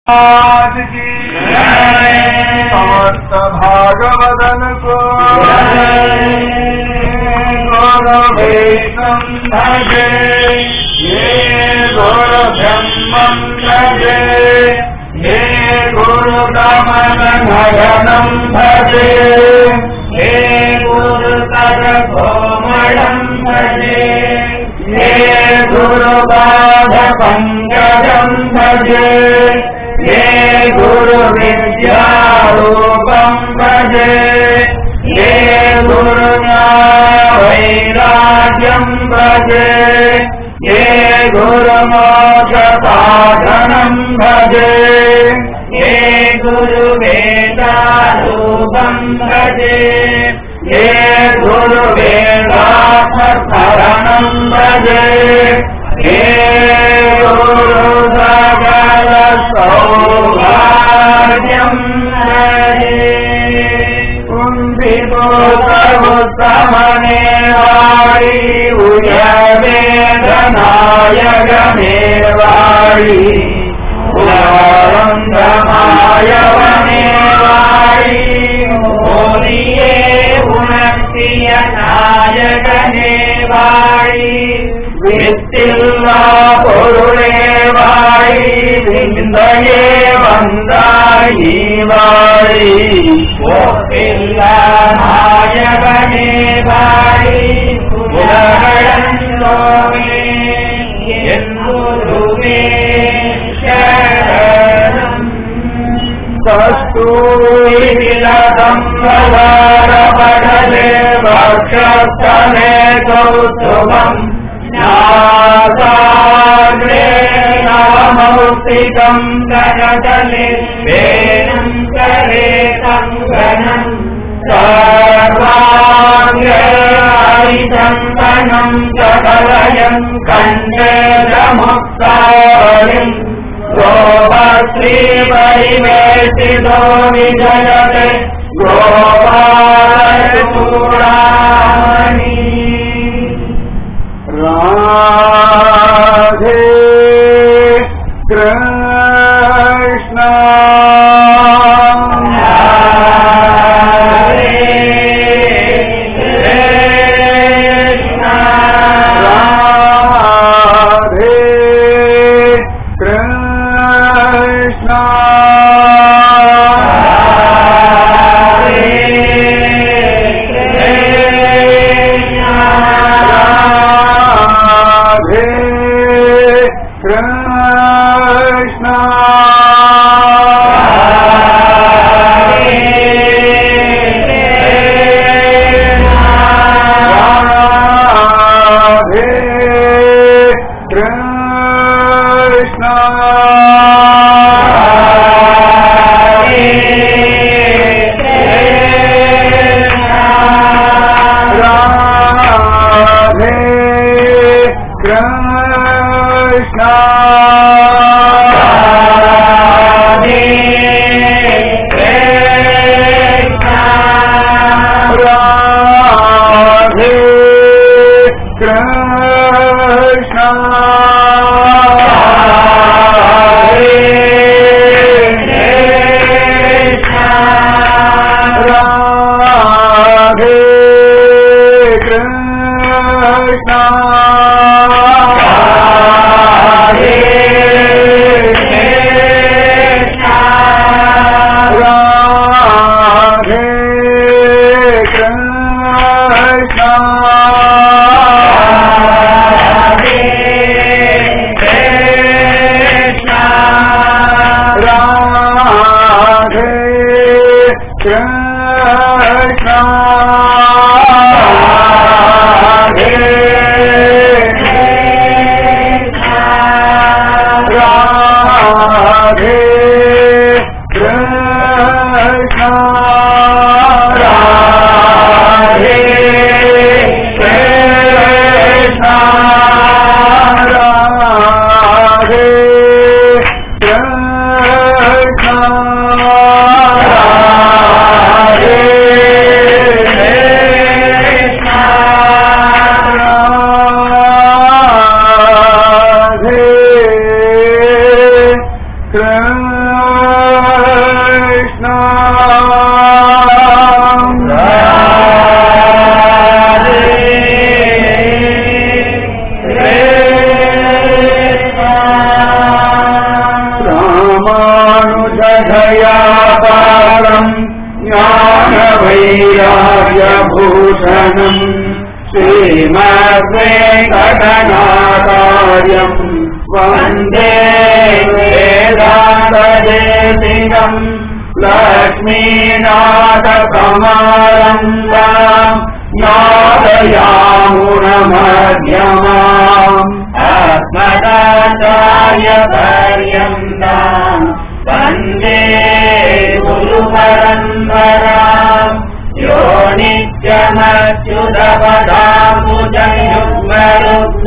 आज की समस्त भागवदन को गौरवेशम भजे ये गुरु ब्रह्मम भजे ये गुरु दमन भजनम भजे ये गुरु तर कोमलम भजे ये गुरु बाध पंकजम भजे ये गुरु विद्यारूपम भजे ये गुरु वैराग्यम भजे ये गुरु मोक्ष साधनम भजे ये गुरु वेदारूपम भजे ये गुरु वेदार्थरणम भजे हे गुरु सकल सौभाग्यम हरे कुन्दितोत्तमने वाळि उयवेदनायगमे वाळि உலகமாயவனே வாழி மோதியே உணர்த்திய நாயகனே வாழி வித்தில்லா பொருளே வாழி விந்தையே வந்தாயி வாழி ஓப்பில்லா நாயகனே வாழி உலகளந்தோமே என் குருவே शरणम् कस्तूरिविलसं प्रधारपटले वक्षस्थले कौस्तुभम् नासाग्रे नवमौक्तिकम् गजतले वेणम् करे सङ्गनम् सर्वाङ्गीसङ्गनम् सकलयम् कण्डेदमुक्तावलिम् गोपश्रीपरिवेशितो विजयते गोपालचूडामणि राधे कृष्ण राधे कृष्ण राधे कृष्ण राधे कृष्ण ராமானுஜதயாபாரம் ஞானவைராஜபூஷணம் ஸ்ரீமத்வேங்கடநாதாரியம் வந்தே வேதாந்ததேசிகம் லக்ஷ்மீநாதகமாரம்பாம் நாதயாமுனமध्यமாம் अस्मदाचार्यपर्यन्ताम् वन्दे गुरुपरम्पराम् यो नित्यमच्युतपदामुजयुग्मरुग्म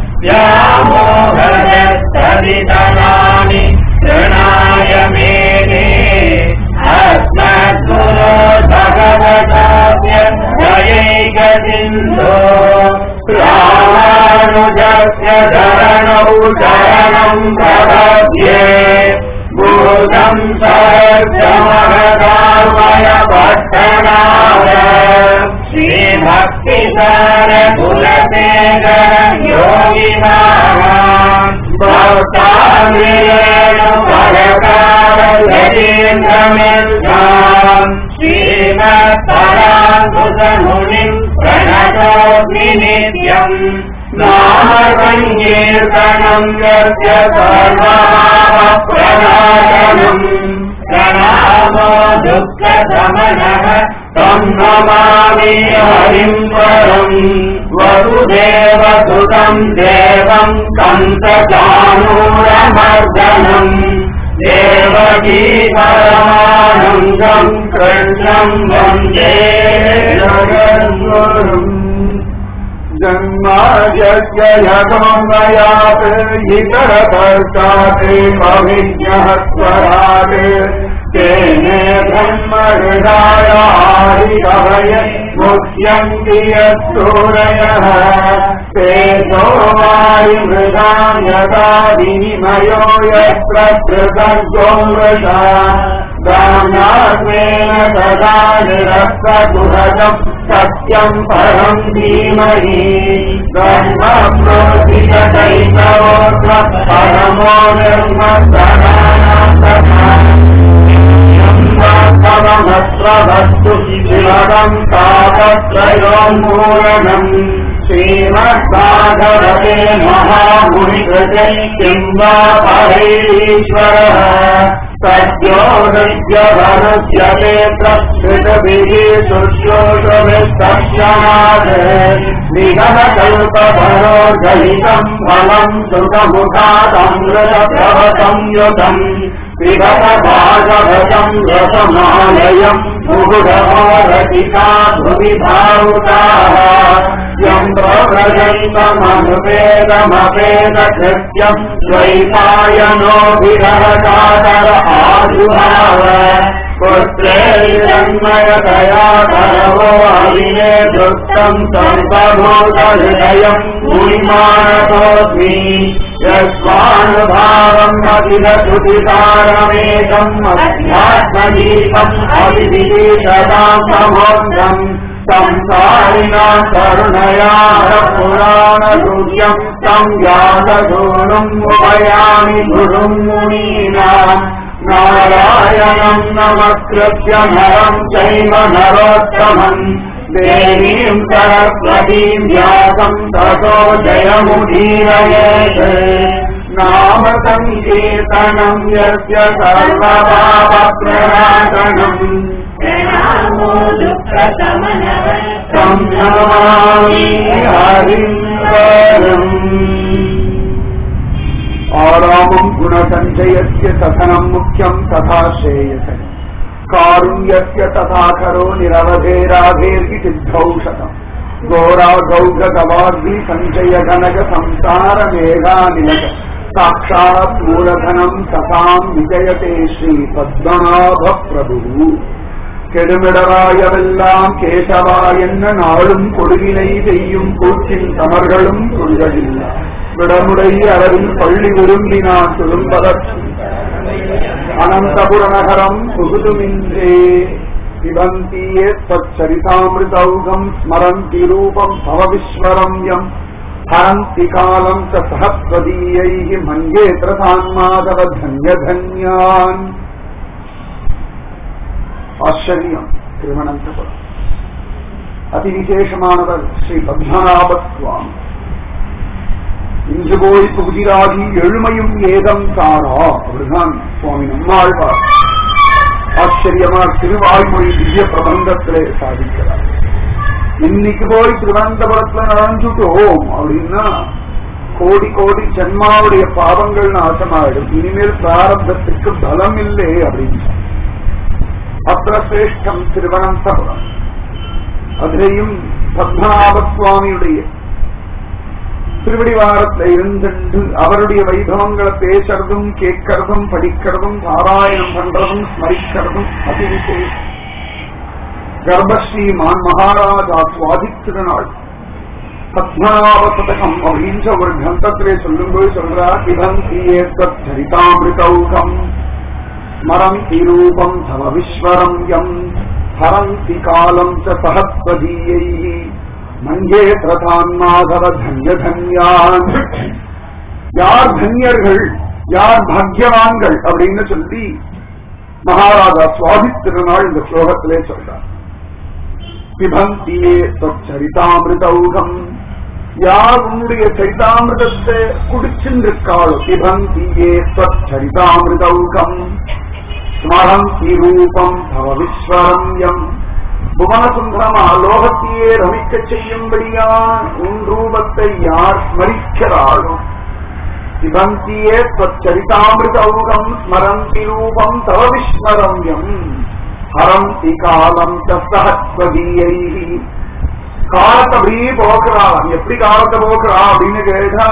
व्यामोहरस्तवितराणि तृणाय मेने अस्मद्गुरो भगवतास्य जयैकसिन्धो रामानुजस्य चरणौ शरणम् प्रपद्ये भूतम् सहस्रमहदामय पट्टनाय श्रीभक्तिसार कुलशेखर योगिनाम् भक्ताङ्गेन परकार यतीन्द्रमिर्गाम् श्रीमत्पराङ्कुशमुनिम् प्रणतोऽस्मि नित्यम् नाम सङ्कीर्तनम् यस्य सर्वमाप्रणाशनम् प्रणामो दुःखशमनः तं नमामि हरिम् परम् वसुदेवसुतम् देवम् कन्तचानूरमर्दनम् देवकी परमानन्दम् कृष्णम् वन्दे जगद्गुरुम् जन्माजस्य यगोमयात् इतरभर्तात् अभिज्ञः स्वरात् तेने ब्रह्महृदायादिकवय मुह्यन्ति यत्सूरयः ते सोमायुमृगाम् यदा विनिमयो यत्र कृतगोमृषा दानात्मेन तदा निरस्तगुहजम् सत्यम् परम् धीमहि ब्रह्मप्रोदितैकवोऽत्र परमो निर्मस्तनामस्त्र शिवदम् तापत्रयोन्मूलनम् श्रीमद्भागवते महामुनिकृते किम् वा परैरीश्वरः सद्यो हृद्यवनस्यते प्रकृतभिः शुश्रूषभिस्तक्षणात् निगमकल्पभरो गलितम् फलम् सुखमुखादमृतप्रवतम् युतम् पिबतभागवतम् रसमालयम् मुहुरमोरसिका भुवि भावुताः यम् प्रव्रजन्तमनुपेदमपेदकृत्यम् द्वैपायनोभिरहकातर आजुभाव पुत्रेर्जन्मयतया करवो अविने दृष्टम् सर्वभूतहृदयम् मुनिमानतोऽस्मि यस्मानुभावम् अखिलश्रुतिसारमेकम् अध्यात्मदीपम् अविदिशताम् समोद्धम् संसारिणा करुणया पुराणसूर्यम् तम् व्याससूनुम् उपयामि गुरुम् मुनीनाम् नारायणम् नमस्कृत्य नरम् चैव नरोत्तमम् देवीम् सरस्वतीम् व्यासम् ततो जयमुदीरयेत् नाम सङ्कीर्तनम् यस्य सर्वभावप्रणाशनम् प्रणामो दुःखशमनः तं नमामि हरिम् वरम् आरामम् गुणसञ्चयस्य कथनम् मुख्यम् तथा श्रेयसे कारुण्यस्य तथा करो निरवधेराधेर्हि सिद्धौषधम् घोराघौघगवाग्नि सञ्चय घनक संसारमेघानिलक साक्षात् मूलधनम् सताम् विजयते श्रीपद्मनाभ प्रभुः கெடுமிடராயவெல்லாம் கேசவா என்ன நாளும் கொடுவினை செய்யும் கூற்றின் தமர்களும் கொள்கையில்லை விடமுடைய அளவில் பள்ளி விரும்பினான் திரும்பதற்கு அனந்தபுரநகரம் புகுதுமின்றே பிபந்தி ஏத்தச்சரிதாமிருதௌகம் ஸ்மரந்தி ரூபம் தவ விஸ்வரம்யம் ஹரந்தி காலம் ச சஹஸ்வதீயைः மன்யேத்ர தான்மாதவ தன்ய தன்யான் ஆச்சரியம் திருவனந்தபுரம் அதிவிசேஷமானவர் ஸ்ரீ பத்மநாப சுவாமி இன்று போய் புகுதிராகி எழுமையும் ஏதம் தாரா அப்படிதான் சுவாமி நம்மாழ்வார் ஆச்சரியமா திருவாய்மொழி திவ்ய பிரபந்தத்திலே சாதிக்கிறார் இன்னைக்கு போய் திருவனந்தபுரத்துல நுழைஞ்சுட்டோம் அப்படின்னா கோடி கோடி ஜன்மாவுடைய பாவங்கள் நாசமாயிடும் இனிமேல் பிராரப்தத்துக்கு பலம் இல்லை அப்படின்னு அத்திர சிரேஷ்டம் திருவனந்தபுரம் அதிலையும் பத்மநாப சுவாமியுடைய திருவடிவாரத்துல இருந்துட்டு அவருடைய வைபவங்களை பேசுறதும் கேட்கறதும் படிக்கிறதும் பாராயணம் பண்றதும் ஸ்மரிக்கிறதும் அதிவிசேஷம் கர்ப்பஸ்ரீமான் மகாராஜா சுவாதித்திருநாள் பத்மநாப சதகம் அப்படின்ற ஒரு கிரந்தத்திலே சொல்லும்போது சொல்றார் இதம் ஏத்தத் சரிதாமிருதௌகம் ஸ்மரந்தி ரூபம் தவ விஸ்வரம் யம் ஹரந்தி காலம் ச சஹஸ்வதீயை மங்கே பிரதான் மாதவ தன்ய தன்யான் யார் தன்யர்கள் யார் பாக்யவான்கள் அப்படின்னு சொல்லி மகாராஜா சுவாமி திருநாள் இந்த ஸ்லோகத்திலே சொல்றார் பிபந்தியே சரிதாமிருதௌகம் யார் உன்னுடைய சரிதாமிருதத்தை குடிச்சின்றிருக்காளோ பிபந்தியே சரிதாமிருதௌகம் ஸ்மரந்தி ரூபம் தவ விஸ்வரம்யம் புவனசுந்தரமா லோகத்தையே ரமிக்க செய்யும்படியான் உன் ரூபத்தை யார் ஸ்மரிக்கிறாளோ சிவந்தியே சரிதாமிருதௌகம் ஸ்மரந்தி ரூபம் தவ விஸ்மரம்யம் ஹரந்தி காலம் சஹஸ்வதீயை காலத்தை அப்படியே போக்குறான் எப்படி காலத்தை போக்குறா அப்படின்னு கேட்டா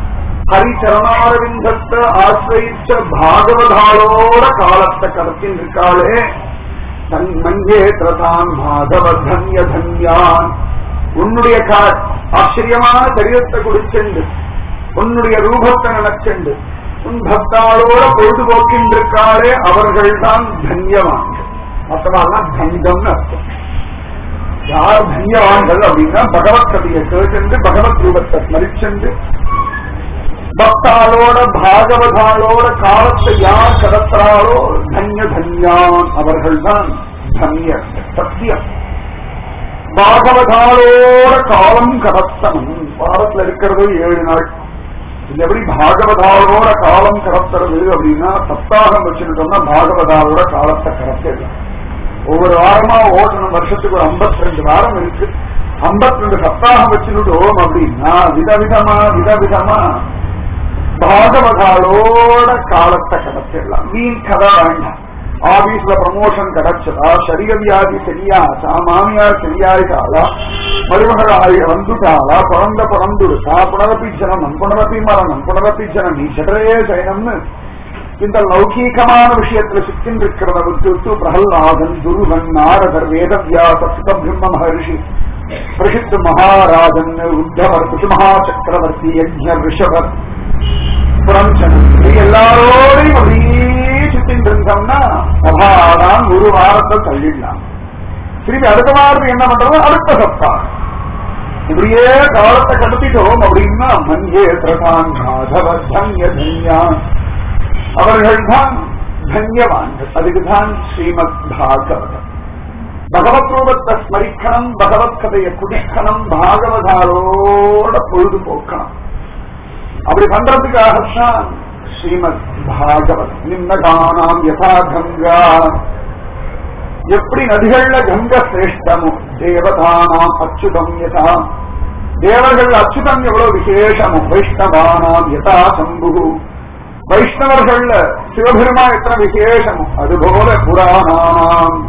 ஹரிச்சரணாரவிந்தத்தை ஆசிரியிச்ச பாகவதாளோட காலத்தை கடத்தின் இருக்காளே தன் மஞ்சே பிரதான் மாதவ தன்ய தன்யான் உன்னுடைய ஆச்சரியமான சரீரத்தை குடிச்சென்று உன்னுடைய ரூபத்தை நினைச்சென்று உன் பக்தாளோட பொழுதுபோக்கின்றிருக்காளே அவர்கள்தான் தன்யவான்கள் மற்றவாள்லாம் தந்தம்னு அர்த்தம் யார் தன்யவான்கள் அப்படின்னா பகவத் கதையை கேட்டு பகவத் ரூபத்தை ஸ்மரிச்சென்று பக்தாளோட பாகவதாளோட காலத்தை யார் கடத்துறாளோ தன்ய தன்யான் அவர்கள்தான் தன்ய சத்தியம் பாகவதாளோட காலம் கடத்தணும் வாரத்துல இருக்கிறது ஏழு நாள் இது எப்படி பாகவதாளோட காலம் கடத்துறது அப்படின்னா சப்தாகம் வச்சுக்கிட்டோம்னா பாகவதாளோட காலத்தை கடத்திடலாம் ஒவ்வொரு வாரமா ஓட்டணும் வருஷத்துக்கு ஒரு ஐம்பத்தி ரெண்டு வாரம் இருக்கு ஐம்பத்தி ரெண்டு சப்தாகம் வச்சுக்கிட்டோம் அப்படின்னா விதவிதமா விதவிதமா பாகவதாளோட காலத்தை கடத்திடலாம் மீன் கதை வேண்டாம் ஆபீஸ்ல ப்ரமோஷன் கிடைச்சதா சரீர வியாதி சரியாச்சா மாமியார் சரியாயிட்டாளா மருமகள் ஆய வந்துட்டாளா பிறந்த பிறந்துடுதா புனரப்பி ஜனனம் புனரப்பி மரணம் புனரப்பி ஜனம் நீ ஜடரே சயனம்னு இந்த லௌகீகமான விஷயத்துல சிக்கின் இருக்கிறத விட்டு விட்டு பிரகல்லாதன் துருவன் நாரதர் வேதவியாச சுத பிரம்ம மகர்ஷி பிரசித்த மகாராஜன் உத்தவர் குசுமகா சக்கரவர்த்தி யஜ்ஞர் ரிஷபர் புரஞ்சனம் இது எல்லாரோடையும் அப்படியே சுத்தின்னு இருந்தோம்னா சபாதான் ஒரு வாரத்தை தள்ளிடலாம் திருப்பி அடுத்த வாரத்துக்கு என்ன பண்றது அடுத்த சப்தாகம் இப்படியே காலத்தை கடத்திட்டோம் அப்படின்னா மஞ்சே பிரதான் மாதவ தன்ய தன்யான் அவர்கள் தான் தன்யவான்கள் அதுக்குதான் ஸ்ரீமத் பாகவதம் பகவத் ரூபத்தை ஸ்மரிக்கணும் பகவத் கதையை குடிக்கணும் பாகவதாரோட பொழுதுபோக்கணும் அப்படி பண்றதுக்காகத்தான் ஸ்ரீமத் பாகவத் நிம்மகானாம் யதா கங்கா எப்படி நதிகள்ல கங்க சிரேஷ்டமோ தேவதானாம் அச்சுதம் யதா தேவர்கள் அச்சுதம் எவ்வளவு விசேஷமோ வைஷ்ணவானாம் யதா சம்பு வைஷ்ணவர்கள்ல சிவபெருமா எத்தனை விசேஷமோ அதுபோல புராணானாம்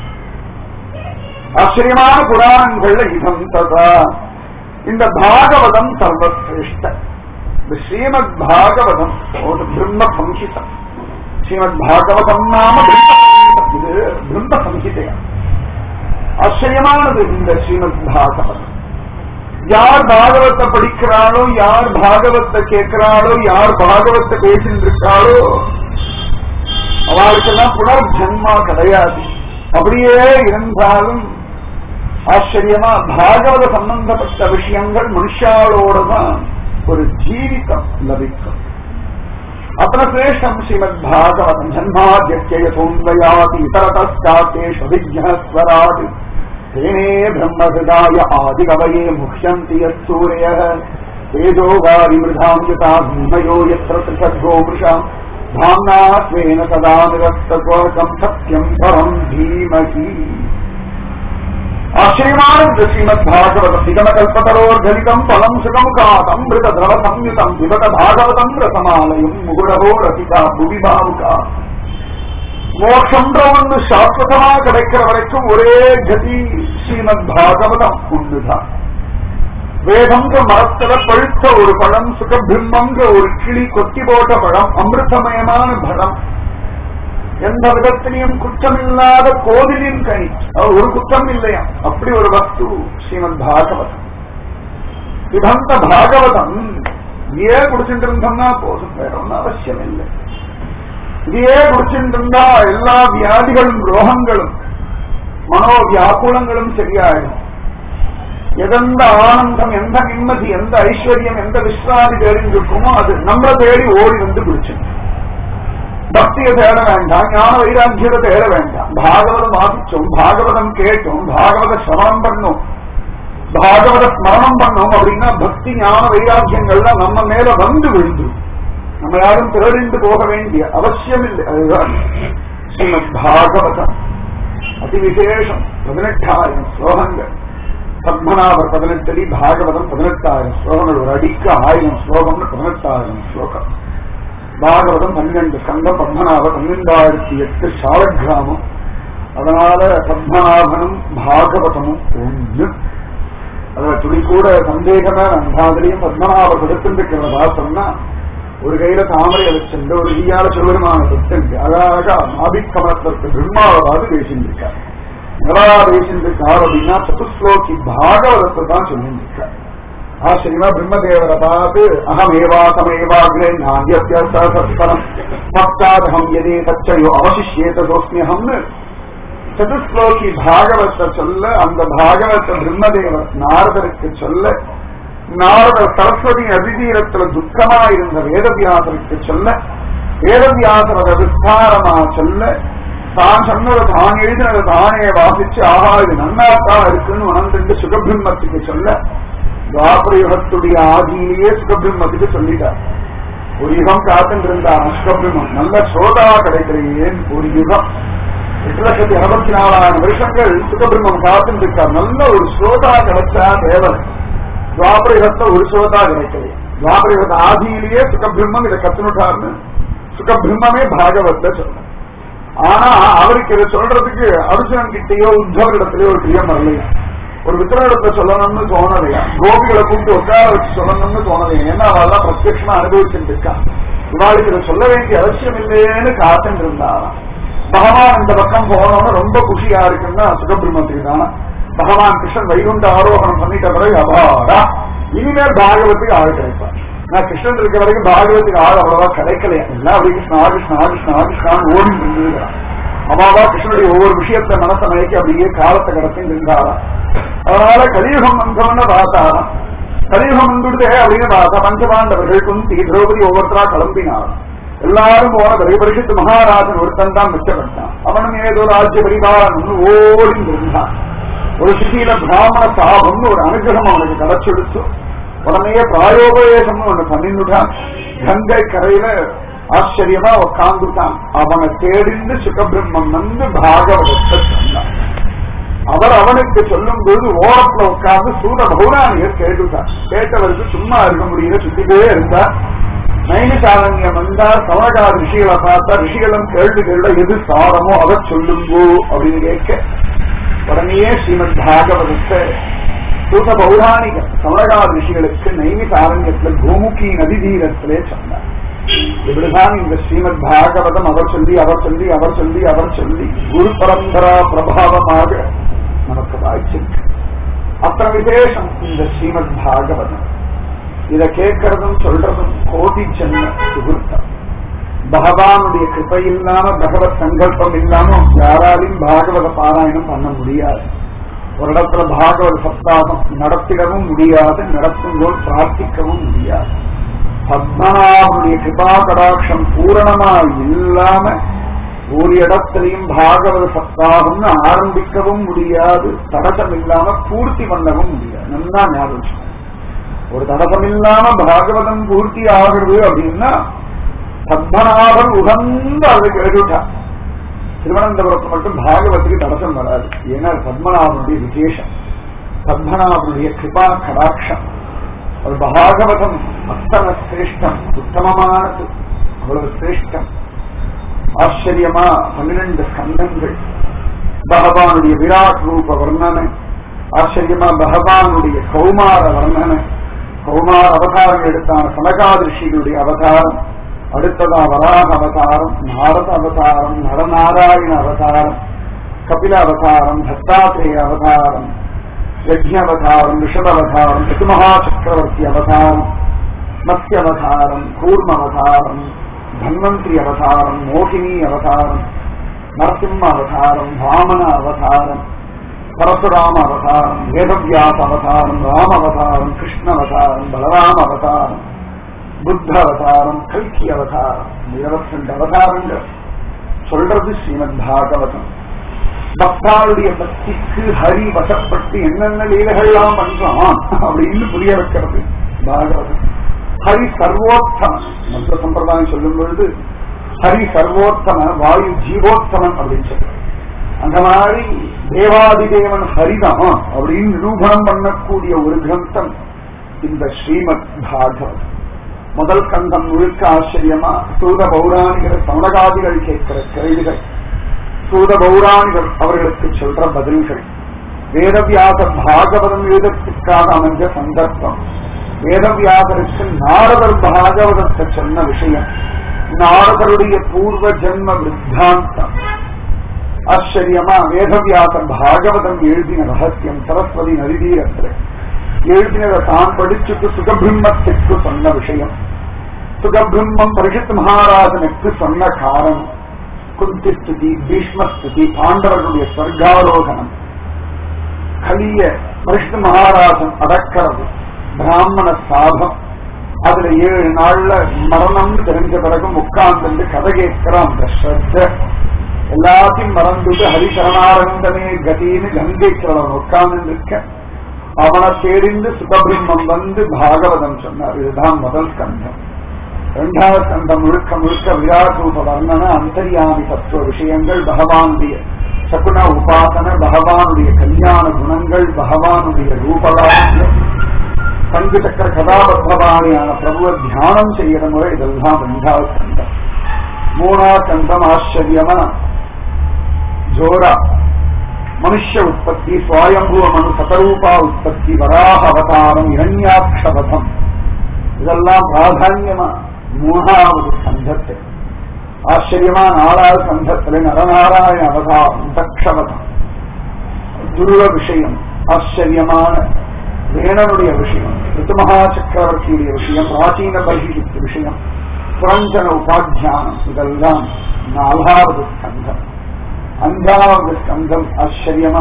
ஆச்சரியமான புராணங்கள்ல இதம் ததா இந்த பாகவதம் சர்வசிரேஷ்ட இந்த ஸ்ரீமத் பாகவதம் ஒரு பிரம்ம சம்ஹிதம் ஸ்ரீமத் பாகவதம் நாம பிரம்ம சம்ஹிதம். இது பிரம்ம சம்ஹிதையா ஆச்சரியமானது இந்த ஸ்ரீமத் பாகவதம் யார் பாகவத்தை படிக்கிறாளோ யார் பாகவத்தை கேட்கிறாளோ யார் பாகவத்தை பேசிட்டு இருக்காளோ அவளுக்கெல்லாம் புனர் ஜென்மா கிடையாது அப்படியே இருந்தாலும் ஆச்சரியமா பாகவத சம்பந்தப்பட்ட விஷயங்கள் மனுஷாலோட தான் ஒரு ஜீவிதம் லபிக்கும் அத்தனை சிரேஷ்டம் ஸ்ரீமத் பாகவதம் ஜன்மாத்தியத்தோன்வயாதி இதரதாத்தேஷு விஜ்ஞஸ்வராட் தேனே பிரம்மஹிருதாய ஆதிகவயே முஹ்யந்தி யசூரிய தேஜோ வாரி மிருதாம் யதா பூமயோ யத்ர திசர்கோ மிருஷாம் धाम्ना स्वेन सदा निरस्तत्वकम् सत्यम् परम् धीमहि ஆச்சரியமான இந்த ஸ்ரீமத் பாகவதம் நிகமகல்பதரோர்கலிதம் பலம் சுகம் காதம் மிருத திரவ சம்யுதம் விபத பாகவதம் ரசமாலயம் முகுடவோ ரசிதா புவி பாவுகா மோட்சன்ற ஒன்று சாஸ்வதமா கிடைக்கிற வரைக்கும் ஒரே கதி ஸ்ரீமத் பாகவதம் ஒன்றுதான் வேதம்ன்ற மரத்துல பழுத்த ஒரு பழம் சுகபிம்மங்க ஒரு கிளி கொத்தி போட்ட பழம் அமிர்தமயமான பழம் எந்த விதத்திலையும் குற்றமில்லாத கோவிலின் கனி அது ஒரு குற்றம் இல்லையா அப்படி ஒரு வஸ்து ஸ்ரீமத் பாகவதம் இதந்த பாகவதம் ஏன் குடிச்சுட்டு இருந்தோம்னா போதும் வேற ஒன்றும் அவசியம் இல்லை இதையே குடிச்சுட்டு இருந்தா எல்லா வியாதிகளும் ரோகங்களும் மனோ வியாக்குலங்களும் சரியாயிடும் எதெந்த ஆனந்தம் எந்த நிம்மதி எந்த ஐஸ்வர்யம் எந்த விஸ்ராதி தெரிஞ்சிருக்குமோ அது நம்மளை தேடி ஓடி வந்து பிடிச்சு பக்தியை தேட வேண்டாம் ஞான வைராக்கியத்தை தேட வேண்டாம் பாகவதம் வாசிச்சோம் பாகவதம் கேட்டோம் பாகவத சிரவணம் பண்ணோம் பாகவத ஸ்மரணம் பண்ணோம் அப்படின்னா பக்தி ஞான வைராக்கியங்கள்லாம் நம்ம மேல வந்து விழுந்து நம்ம யாரும் தேடிந்து போக வேண்டிய அவசியம் இல்லை அதுதான் ஸ்ரீமத் பாகவதம் அதிவிசேஷம் பதினெட்டாயிரம் ஸ்லோகங்கள் பத்மநாபர் பதினெட்டடி பாகவதம் பதினெட்டாயிரம் ஸ்லோகங்கள் ஒரு அடிக்கு ஆயிரம் ஸ்லோகம்னு பதினெட்டாயிரம் ஸ்லோகம் பாகவதம் பன்னிரண்டு ஸ்கந்தம் பத்மநாபர் பன்னிரெண்டாயிரத்தி எட்டு சாலக்கிராமம் அதனால பத்மநாபனும் பாகவதமும் ஒன்று அதுல துளி கூட சந்தேகமே அந்தாதிலையும் பத்மநாபர் கொடுத்திருக்கிறதா சொன்னா ஒரு கையில தாமரை வச்சிருந்து ஒரு ஈயால சிவபெருமான தொட்டு அழகா ஆதிக்கமலத்திற்கு பிரம்மாவது பேசியிருக்கார் முதலா பேசியிருக்கார் அப்படின்னா சதுஸ்லோகி பாகவதத்தை தான் சொல்லியிருக்கார் ஆச்சரியமா பிரம்மதேவரை பார்த்து அகமேவாசமேவாகிரே நாந்தியத்தியம் பக்தாதகம் எதே தச்சையோ அவசிஷேதோஸ்மியகம்னு சதுஸ்லோகி பாகவத்தை சொல்ல அந்த பாகவத்தை பிரம்மதேவர் நாரதருக்கு சொல்ல நாரதர் சரஸ்வதி அதிதீரத்துல துக்கமா இருந்த வேதவியாசருக்கு சொல்ல வேதவியாசர் அதை விஸ்தாரமா சொல்ல தான் சொன்னதை தான் எழுதினதை தானே வாசிச்சு ஆஹா இது நன்னாத்தான் இருக்குன்னு உணர்ந்துட்டு சுகபிரம்மத்துக்கு சொல்ல துவாபர யுகத்துடைய ஆதியிலேயே சுகபிரம்மத்துக்கு சொல்லிட்டார் ஒரு யுகம் காத்துட்டு இருந்தார் சுகபிரம்மம் நல்ல சோதா கிடைக்கிறேன் ஒரு யுகம் எட்டு லட்சத்தி அறுபத்தி நாலாயிரம் வருஷங்கள் சுகபிரம்மம் காத்துட்டு இருக்கார் நல்ல ஒரு சோதா கிடைச்சா தேவன் துவாபர யுகத்தை ஒரு சோதா கிடைக்கல துவாபர யுகத்தை ஆதியிலேயே சுகபிரம்மம் இதை கத்துனுட்டார்னு சுகபிரம்மே பாகவத்தை சொல்ற ஆனா அவருக்கு இதை சொல்றதுக்கு அர்ஜுனன் கிட்டேயோ உத்தவரிடத்திலேயோ ஒரு பிரியம் வரலையா ஒரு வித்திரத்தை சொல்லணும்னு தோணலையா கோபிகளை கூப்பிட்டு உட்கார வச்சு சொல்லணும்னு தோணலையா ஏன்னா அவெல்லாம் பிரத்யட்சமா அனுபவிச்சுட்டு இருக்கா இவாளுக்கு இதை சொல்ல வேண்டிய அவசியம் இல்லையேன்னு காத்துட்டு இருந்தாராம் பகவான் இந்த பக்கம் போனோம்னு ரொம்ப குஷியா இருக்குன்னா சுகபிரம்மத்துக்கு தானே பகவான் கிருஷ்ணன் வைகுண்ட ஆரோகணம் பண்ணிட்ட பிறகு அபாடா இனிமேல் பாகவத்துக்கு ஆள் கிடைப்பார் நான் கிருஷ்ணன் இருக்க வரைக்கும் பாகவத்துக்கு ஆள் அவ்வளவா கிடைக்கலையா எல்லாம் அப்படி கிருஷ்ணா கிருஷ்ணா கிருஷ்ணா கிருஷ்ணான்னு ஓடி இருந்தது அம்மாவா கிருஷ்ணனுடைய ஒவ்வொரு விஷயத்த மனசை மயக்கி அப்படியே காலத்தை கடத்தின்னு இருந்தாராம் அதனால கலியுகம் வந்தவன பார்த்தாராம் கலியுகம் வந்துடுதே அப்படின்னு பார்த்தா பஞ்சபாண்டவர்கள் குந்தி திரௌபதி ஒவ்வொருத்தரா கிளம்பினார் எல்லாரும் போன பிறகு பரிசுத்து மகாராஜன் ஒருத்தன் தான் மிச்சப்பட்டான் அவனும் ஏதோ ராஜ்ய பரிபாலன் ஓடி இருந்தான் ஒரு சிட்டியில பிராமண சாபம்னு ஒரு அனுகிரகம் அவனுக்கு கிடைச்சிடுச்சு உடனே பிராயோபவேசம்னு ஒண்ணு பண்ணிவிட்டான் கங்கை கரையில ஆச்சரியமா உட்கார்ந்துட்டான் அவனை தேடிந்து சுகபிரம்மன் வந்து பாகவதத்தை சொன்னான் அவர் அவனுக்கு சொல்லும் போது ஓரத்துல உட்கார்ந்து சூத பௌராணியர் கேட்டுட்டார் கேட்டவருக்கு சும்மா இருக்க முடியல சுத்திட்டே இருந்தார் நைனிசாரண்யம் வந்தார் சமகால ரிஷிகளை பார்த்தா ரிஷிகளும் கேள்விகள்ல எது சாரமோ அதை சொல்லுங்கோ அப்படின்னு கேட்க உடனே ஸ்ரீமத் பாகவதத்தை சூத பௌராணிக சமகால ரிஷிகளுக்கு நைனிசாரண்யத்துல கோமுகி நதி தீரத்திலே சொன்னார் இப்படிதான் இந்த ஸ்ரீமத் பாகவதம் அவர் சொல்லி அவர் சொல்லி அவர் சொல்லி அவர் சொல்லி குரு பரம்பரா பிரபாவமாக நமக்கு வாய்ச்சிருக்கு அத்தனை விசேஷம் இந்த ஸ்ரீமத் பாகவதம் இத கேட்கறதும் சொல்றதும் கோடி ஜென்ம சுகுர்த்தம் பகவானுடைய கிருபை இல்லாம பகவத் சங்கல்பம் இல்லாம யாராலையும் பாகவத பாராயணம் பண்ண முடியாது ஒரு இடத்துல பாகவத சப்தாகம் நடத்திடவும் முடியாது நடத்தும் போல் பிரார்த்திக்கவும் முடியாது பத்மநாபனுடைய கிருபா கடாட்சம் பூரணமா இல்லாம ஒரு இடத்திலையும் பாகவத சப்தாகம்னு ஆரம்பிக்கவும் முடியாது தடசம் இல்லாம பூர்த்தி பண்ணவும் முடியாது நல்லா ஞாபகம் வச்சுக்கோங்க. ஒரு தடசம் இல்லாம பாகவதம் பூர்த்தி ஆகுது அப்படின்னா பத்மநாபன் உகந்த அதை கேட்டுட்டார் திருவனந்தபுரத்து மட்டும் பாகவத்துக்கு தடசம் வராது ஏன்னா அது பத்மநாபனுடைய விசேஷம் பத்மநாபனுடைய கிருபா கடாட்சம் ஒரு பாகவதம் அத்தனை சிரேஷ்டம் உத்தமமானது அவ்வளவு சிரேஷ்டம் ஆச்சரியமா பன்னிரண்டு ஸ்கந்தங்கள் பகவானுடைய விராட் ரூப வர்ணனை ஆச்சரியமா பகவானுடைய கௌமார வர்ணனை கௌமார அவதாரம் எடுத்தான சனகாதிருஷிகளுடைய அவதாரம் அடுத்ததா வராக அவதாரம் நாரத அவதாரம் நரநாராயண அவதாரம் கபில அவதாரம் தத்தாத்திரேய அவதாரம் யஜ்ய அவதாரம் ரிஷப அவதாரம் ரிஷுமகா சக்கரவர்த்தி அவதாரம் மத்ய அவதாரம் கூர்ம அவதாரம் தன்வந்திரி அவதாரம் மோகினி அவதாரம் நரசிம்ம அவதாரம் வாமன அவதாரம் பரசுராம அவதாரம் வேதவியாச அவதாரம் ராம அவதாரம் கிருஷ்ண அவதாரம் பலராம அவதாரம் புத்த அவதாரம் கல்கி அவதாரம் இருபத்தி ரெண்டு அவதாரங்கள் சொல்றது ஸ்ரீமத் பாகவதம் பக்தாளுடைய பக்திக்கு ஹரி வசப்பட்டு என்னென்ன லீலைகள்லாம் பண்றான் அப்படின்னு புரிய வைக்கிறது பாகவதம் ஹரி சர்வோத்தமன் மற்ற சம்பிரதாயம் சொல்லும் பொழுது ஹரி சர்வோத்தம வாயு ஜீவோத்தமன் அப்படின்னு சொல்றாரு அந்த மாதிரி தேவாதிதேவன் ஹரிதான் அப்படின்னு நிரூபணம் பண்ணக்கூடிய ஒரு கிரந்தம் இந்த ஸ்ரீமத் பாகவதம் முதல் கந்தம் முழுக்க ஆச்சரியமா சூத பௌராணிகர் சமணகாதிகள் கேட்கிற கேள்விகள் சூத பௌராணிகர் அவர்களுக்கு சொல்ற பதில்கள் வேதவியாச பாகவதம் எழுதத்துக்காக அமைஞ்ச சந்தர்ப்பம் வேதவியாசருக்கு நாரதர் பாகவதத்தை சொன்ன விஷயம் நாரதருடைய பூர்வ ஜென்ம வித்தாந்தம் ஆச்சரியமா வேதவியாசர் பாகவதம் எழுதின ரகசியம் சரஸ்வதி நதிதீரத்தில் எழுதினதை தான் படிச்சுட்டு சுகபிரம்மத்துக்கு சொன்ன விஷயம் சுகபிரம்மம் பரிஷத் மகாராஜனுக்கு சொன்ன காரணம் குந்தி ஸ்துதி பீஷ்ம ஸ்துதி பாண்டவர்களுடைய ஸ்வர்காரோகணம் கலிய பரிஷத் மகாராஜன் அடக்கிறது பிராமண சாபம் அதுல ஏழு நாள்ல மரணம் தெரிஞ்ச பிறகு உட்கார்ந்து கதை கேட்கிற அந்த ஸ்ரத்த எல்லாத்தையும் மறந்துட்டு ஹரிசரணாரந்தமே கதின்னு கங்கைக்கிறவன் உட்கார்ந்து இருக்க அவனை தேடிந்து சுகபிரம்மம் வந்து பாகவதம் சொன்னார் இதுதான் முதல் ஸ்கந்தம் இரண்டாவது ஸ்கந்தம் முழுக்க முழுக்க விராட் ரூப வர்ணன அந்தரியாமி தத்துவ விஷயங்கள் பகவானுடைய சகுன உபாசன பகவானுடைய கல்யாண குணங்கள் பகவானுடைய ரூபலாசியம் பங்கு சக்கர கதாபத்ரவாணியான பிரபுவ தியானம் செய்யற முறை இதெல்லாம் ரெண்டாவது ஸ்கந்தம் மூணாவது ஸ்கந்தம் ஆச்சரியமா ஜோரா மனுஷ்ய உற்பத்தி சுவாயம்புவ மனு சதரூபா உற்பத்தி வராக அவதாரம் இரண்யாட்சவதம் இதெல்லாம் பிராதான்யமா மூணாவது சந்தத்தை ஆச்சரியமா நாலாவது சந்தத்துல நரநாராயண அவதாரம் தக்ஷவதம் துருவ விஷயம் ஆச்சரியமான வேணனுடைய விஷயம் ரித்துமகா சக்கரவர்த்தியுடைய விஷயம் பிராச்சீன பகிஷித்து விஷயம் புரஞ்சன உபாத்தியானம் இதெல்லாம் நாலாவது ஸ்கந்தம் அஞ்சாவது ஸ்கந்தம் ஆச்சரியமா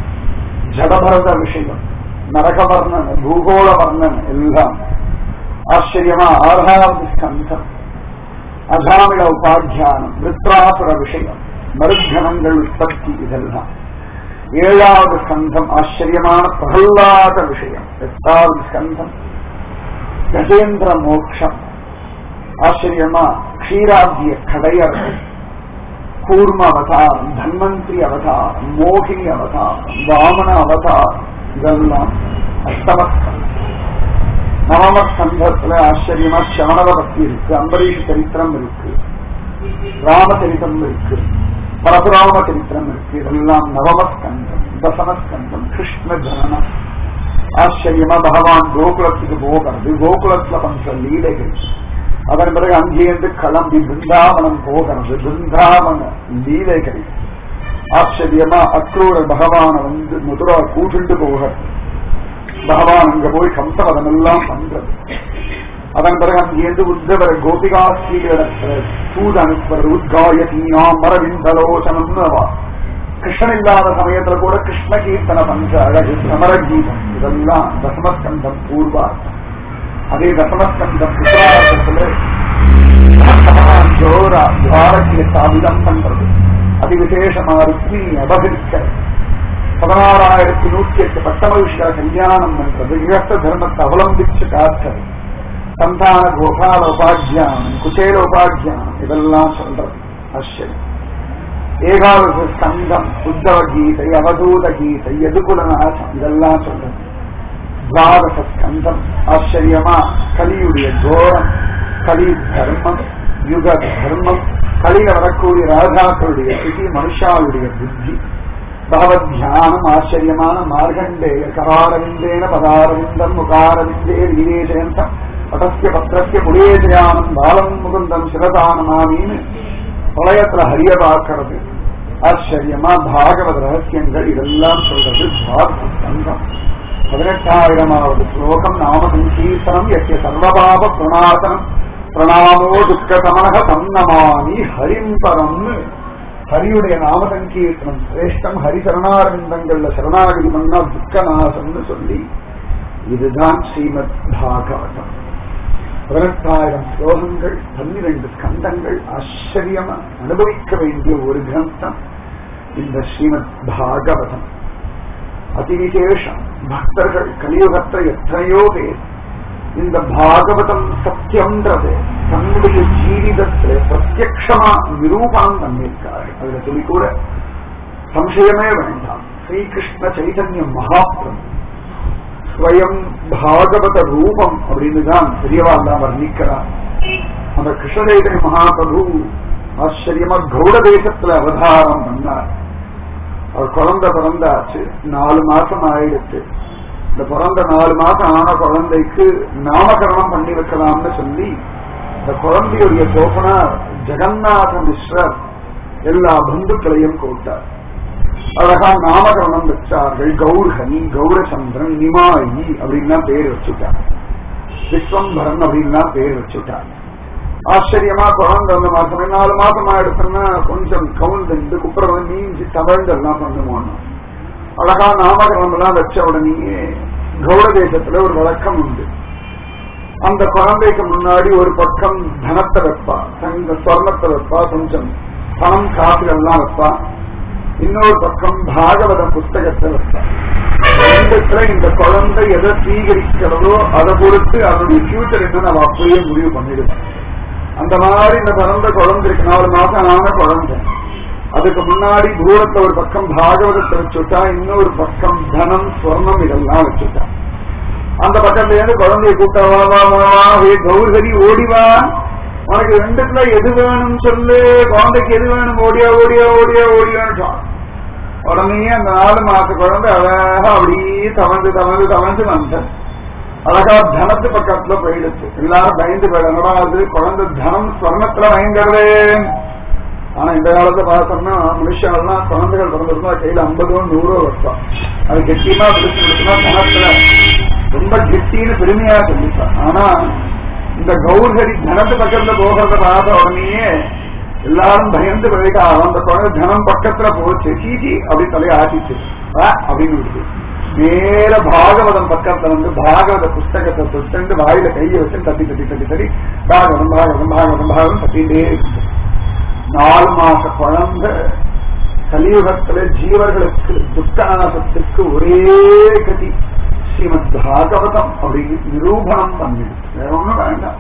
ஜடபரத விஷயம் நரகவர்ணன் பூகோள வர்ணன் எல்லாம் ஆச்சரியமா ஆறாவது ஸ்கந்தம் அகாமிட உபாத்தியானம் வித்ராசுர விஷயம் மருத்தனங்கள் உற்பத்தி இதெல்லாம் ஏழாவது ஸ்கந்தம் ஆச்சரியமான பிரகல்லாத விஷயம் எட்டாவது ஸ்கந்தம் கஜேந்திர மோட்சம் ஆச்சரியமா க்ஷீராத்திய கடையர்கள் கூர்ம அவதாரம் தன்வந்திரி அவதாரம் மோகினி அவதாரம் வாமன அவதாரம் இதெல்லாம் அஷ்டமஸ்கந்தம் நவமஸ்கந்தத்துல ஆச்சரியமா சமணவ பக்தி இருக்கு அம்பரீஷ் சரித்திரம் இருக்கு ராமச்சரிதம் இருக்கு பரசுராம சரித்திரம் இருக்கு இதெல்லாம் நவமஸ்கந்தம் தசமஸ்கந்தம் கிருஷ்ண ஜனனம் ஆச்சரியமா பகவான் கோகுலத்துக்கு போகிறது கோகுலத்துல பண்ற லீலைகள் அதன் பிறகு அங்கேருந்து கிளம்பி பிருந்தாவனம் போகிறது பிருந்தாவன லீலைகள் ஆச்சரியமா அக்ரூர பகவான வந்து மதுரா கூட்டுண்டு போகிறது பகவான் அங்க போய் கம்சவதம் எல்லாம் பண்றது அதன் பிறகு அங்கேருந்து உத்தவர கோபிகா ஸ்ரீலிடத்துல தூது அனுப்புறது உத்காயதீனாம் மரவிந்தலோசனம்னு அவா கிருஷ்ணன் இல்லாத சமயத்துல கூட கிருஷ்ண கீர்த்தன பஞ்ச அழகு சமர கீதம் இதெல்லாம் தசமஸ்கந்தம் பூர்வார்த்தம் அதே தசமஸ்கந்தம் உத்தரார்த்தத்துல ஜோரா துவாரக்கிய ஸ்தாபிதம் பண்றது அதிவிசேஷமா ருக்மிணி அபகரிக்க பதினாறாயிரத்தி நூத்தி எட்டு பட்டமகிஷா கல்யாணம் பண்றது இழத்த தர்மத்தை அவலம்பிச்சு காத்தது சந்தான கோபால உபாத்தியானம் குசேல உபாத்தியானம் இதெல்லாம் சொல்றது ஆச்சரியம் ஏகாதச ஸ்கந்தம் உத்தவ கீதை அவதூத கீதை எதுகுலநாசம் இதெல்லாம் சொல்றது துவாதச ஸ்கந்தம் ஆச்சரியமா கலியுடைய கோரம் கலி தர்மம் யுக தர்மம் கலியில வரக்கூடிய ராஜாக்களுடைய ஸ்திதி மனுஷாவுடைய புத்தி பகவத் தியானம் ஆச்சரியமான மார்கண்டேய கராரவிந்தேன பதாரவிந்தம் முகாரவிந்தே வீரேஜயந்தம் படஸ்ய பத்திரஸ்ய புலேஜயானம் பாலம் முகுந்தம் சிவதானமாமின்னு பிரளயத்துல ஹரிய பார்க்கறது ஆச்சரியமா பாகவத ரகசியங்கள் இதெல்லாம் சொல்றது துவாதச ஸ்கந்தம் பதினெட்டாயிரமாவது ஸ்லோகம் நாம சங்கீர்த்தனம் எத்திய சர்வபாப பிரணாசனம் பிரணாமோ துக்கதமனக தன்னமாமி ஹரிம்பரம்னு ஹரியுடைய நாம சங்கீர்த்தனம் சிரேஷ்டம் ஹரி சரணாரவிந்தங்கள்ல சரணாகதி பண்ணா துக்கநாசம்னு சொல்லி இதுதான் ஸ்ரீமத் பாகவதம் பதினெட்டாயிரம் ஸ்லோகங்கள் பன்னிரண்டு ஸ்கந்தங்கள் ஆச்சரியமா அனுபவிக்க வேண்டிய ஒரு கிரந்தம் இந்த ஸ்ரீமத் பாகவதம் அதிவிசேஷம் பக்தர்கள் கலியுகத்தை எத்தனையோ பேர் இந்த பாகவதம் சத்தியம்ன்றது தன்னுடைய ஜீவிதத்தில் பிரத்யக்ஷமா நிரூபணம் பண்ணியிருக்கார்கள் அதுல சொல்லி கூட சம்சயமே வேண்டாம் ஸ்ரீகிருஷ்ண சைதன்ய மகாபிரபு ஸ்வயம் பாகவத ரூபம் அப்படின்னு தான் பெரியவாள் தான் வர்ணிக்கிறார் அந்த கிருஷ்ணதேவன் மகாபிரபு ஆச்சரியமா கௌட தேசத்துல அவதாரம் பண்ணார் அவர் குழந்தை பிறந்தாச்சு நாலு மாசம் ஆயிடுச்சு இந்த பிறந்த நாலு மாசம் ஆன குழந்தைக்கு நாமகரணம் பண்ணி வைக்கலாம்னு சொல்லி இந்த குழந்தையுடைய தோப்பனா ஜெகநாத மிஸ்ரர் எல்லா பந்துக்களையும் கூட்டார் அழகா நாமகரணம் வச்சார்கள் கௌர்ஹனி கௌரசந்திரன் நிமாயி அப்படின்னா பேர் வச்சுட்டார் விஸ்வம்பரன் அப்படின்னா பேர் வச்சுட்டார் ஆச்சரியமா குழந்தை அந்த மாசம் நாலு மாசம் ஆயிடுச்சுன்னா கொஞ்சம் கவுந்து குப்புறம் நீஞ்சி தவழ்ந்தெல்லாம் பண்ணுமோன்னு அழகா நாமகரணம் எல்லாம் வச்ச உடனேயே கௌட தேசத்துல ஒரு வழக்கம் உண்டு அந்த குழந்தைக்கு முன்னாடி ஒரு பக்கம் தனத்தை வைப்பா தங்க ஸ்வர்ணத்தை வைப்பா கொஞ்சம் பணம் காசு எல்லாம் வைப்பா இன்னொரு பக்கம் பாகவத புஸ்தகத்தை வைப்பா ரெண்டுத்துல இந்த குழந்தை எதை சீகரிக்கிறதோ அதை பொறுத்து அதனுடைய ஃபியூச்சர் என்னன்னு அவ அப்படியே முடிவு பண்ணிடுவான் அந்த மாதிரி இந்த பிறந்த குழந்தை இருக்கு நாலு மாசம் ஆன குழந்தை அதுக்கு முன்னாடி தூரத்துல ஒரு பக்கம் பாகவதத்தை வச்சுட்டா இன்னொரு பக்கம் தனம் ஸ்வர்ணம் இதெல்லாம் வச்சுட்டா அந்த பக்கத்துல இருந்து குழந்தைய கூட்ட வா வா வா வா ஹே கௌர்கரி ஓடிவா உனக்கு ரெண்டுத்துல எது வேணும் சொல்லு குழந்தைக்கு எது வேணும் ஓடியா ஓடியா ஓடியா ஓடியான்னு உடனே அந்த நாலு மாச குழந்தை அழகா அப்படியே தவழ்ந்து தவழ்ந்து தவழ்ந்து வந்தேன் அழகா தனத்து பக்கத்துல போயிடுச்சு எல்லாரும் பயந்து போயிடணும் அது குழந்தை தனம் ஸ்வர்ணத்துல பயங்கரவே ஆனா இந்த காலத்தை பார்த்தோம்னா மனுஷங்கள்லாம் குழந்தைகள் பிறந்திருந்தா கையில ஐம்பதோ நூறோ வருஷம் அது கெட்டியமா பிடிச்சு கொடுத்தா தனத்துல ரொம்ப கெட்டின்னு பெருமையா சொல்லிப்பான் ஆனா இந்த கௌர்கரி தனத்து பக்கத்துல போகிறத பார்த்த உடனேயே எல்லாரும் பயந்து போயிட்டா அந்த குழந்தை தனம் பக்கத்துல போச்சு சீச்சி அப்படி தலையை ஆட்டிச்சு வா அப்படின்னு விடுது நேர பாகவதம் பக்கத்துல வந்து பாகவத புஸ்தகத்தை தொட்டு வாயில கையை வச்சு தட்டி தட்டி தட்டி தட்டி பாகவதம் பாகவதம் பாகவதம் பாகவதம் தட்டிகிட்டே இருக்கு நாலு மாச குழந்தை கலியுகத்துல ஜீவர்களுக்கு துக்கநாசத்துக்கு ஒரே கதி ஸ்ரீமத் பாகவதம் அப்படின்னு நிரூபணம் பண்ணிடுச்சு வேற ஒண்ணும் வேண்டாம்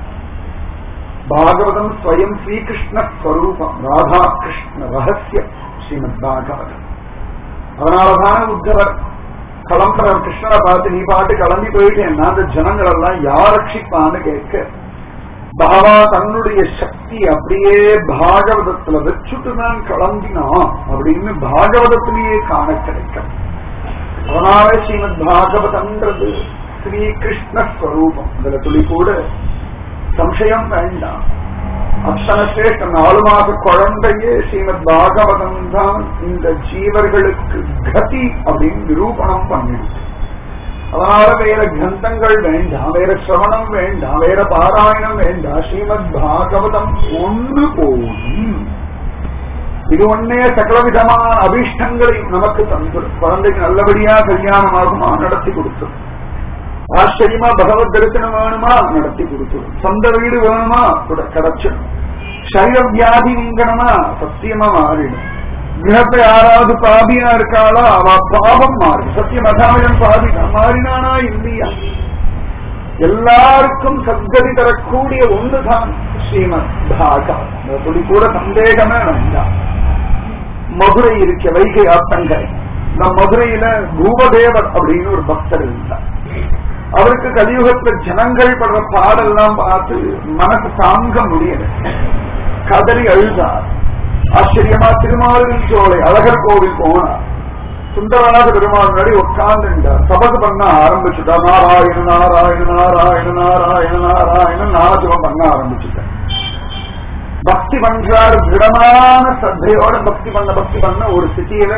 பாகவதம் ஸ்வயம் ஸ்ரீகிருஷ்ண ஸ்வரூபம் ராதா கிருஷ்ண ரகசியம் ஸ்ரீமத் பாகவதம் அதனாலதான உத்தவர் கிளம்புற கிருஷ்ணனை பார்த்து நீ பாட்டு கிளம்பி போயிட்டேன்னா அந்த ஜனங்கள் எல்லாம் யார் ரட்சிப்பான்னு கேட்க பாபா தன்னுடைய சக்தி அப்படியே பாகவதத்துல வச்சுட்டு தான் கிளம்பினான் அப்படின்னு பாகவதத்திலேயே காண கிடைக்கும் அதனால ஸ்ரீமத் பாகவதம்ன்றது ஸ்ரீகிருஷ்ண ஸ்வரூபம் இதுல துளி கூட சம்சயம் வேண்டாம் அத்தனை சிரேஷ்ட நாலு மாத குழந்தையே ஸ்ரீமத் பாகவதம் தான் இந்த ஜீவர்களுக்கு கதி அப்படின்னு நிரூபணம் பண்ணிடுச்சு அதனால வேற கிரந்தங்கள் வேண்டாம் வேற சிரவணம் வேண்டாம் வேற பாராயணம் வேண்டாம் ஸ்ரீமத் பாகவதம் ஒன்று போதும் இது ஒன்னே சகல விதமான அபிஷ்டங்களை நமக்கு தந்துடும் குழந்தைக்கு நல்லபடியா கல்யாணமாகுமா நடத்தி கொடுத்துடும் ஆச்சரியமா பகவத் தரிசனம் வேணுமா நடத்தி கொடுத்துடும் சொந்த வீடு வேணுமா கூட கிடைச்சிடும் சரீர வியாதி நீங்கணுமா சத்தியமா மாறிடும் கிரகத்தை யாராவது பாபியா இருக்காளோ அவ பாபம் மாறும் சத்தியம் அசாமியம் பாதி மாறினானா இல்லையா எல்லாருக்கும் சத்கதி தரக்கூடிய ஒன்றுதான் ஸ்ரீமத் பாகா துளி கூட சந்தேகமே வேண்டாம் மதுரை இருக்க வைகை ஆத்தங்கரை இந்த மதுரையில பூபதேவர் அப்படின்னு ஒரு பக்தர் இருந்தார் அவருக்கு கலியுகத்துல ஜனங்கள் படுற பாடெல்லாம் பார்த்து மனசு தாங்க முடியல கதறி அழுதார் ஆச்சரியமா திருமாலின் சோலை அழகர் கோவில் போனார் சுந்தரநாத பெருமாள் முன்னாடி உட்கார்ந்துட்டார் சபது பண்ண ஆரம்பிச்சுட்டார் நாராயண நாராயண நாராயண நாராயண நாராயண நாமஜபம் பண்ண ஆரம்பிச்சுட்டார் பக்தி பண்றார் திடமான சத்தையோட பக்தி பண்ண பக்தி பண்ண ஒரு சிட்டியில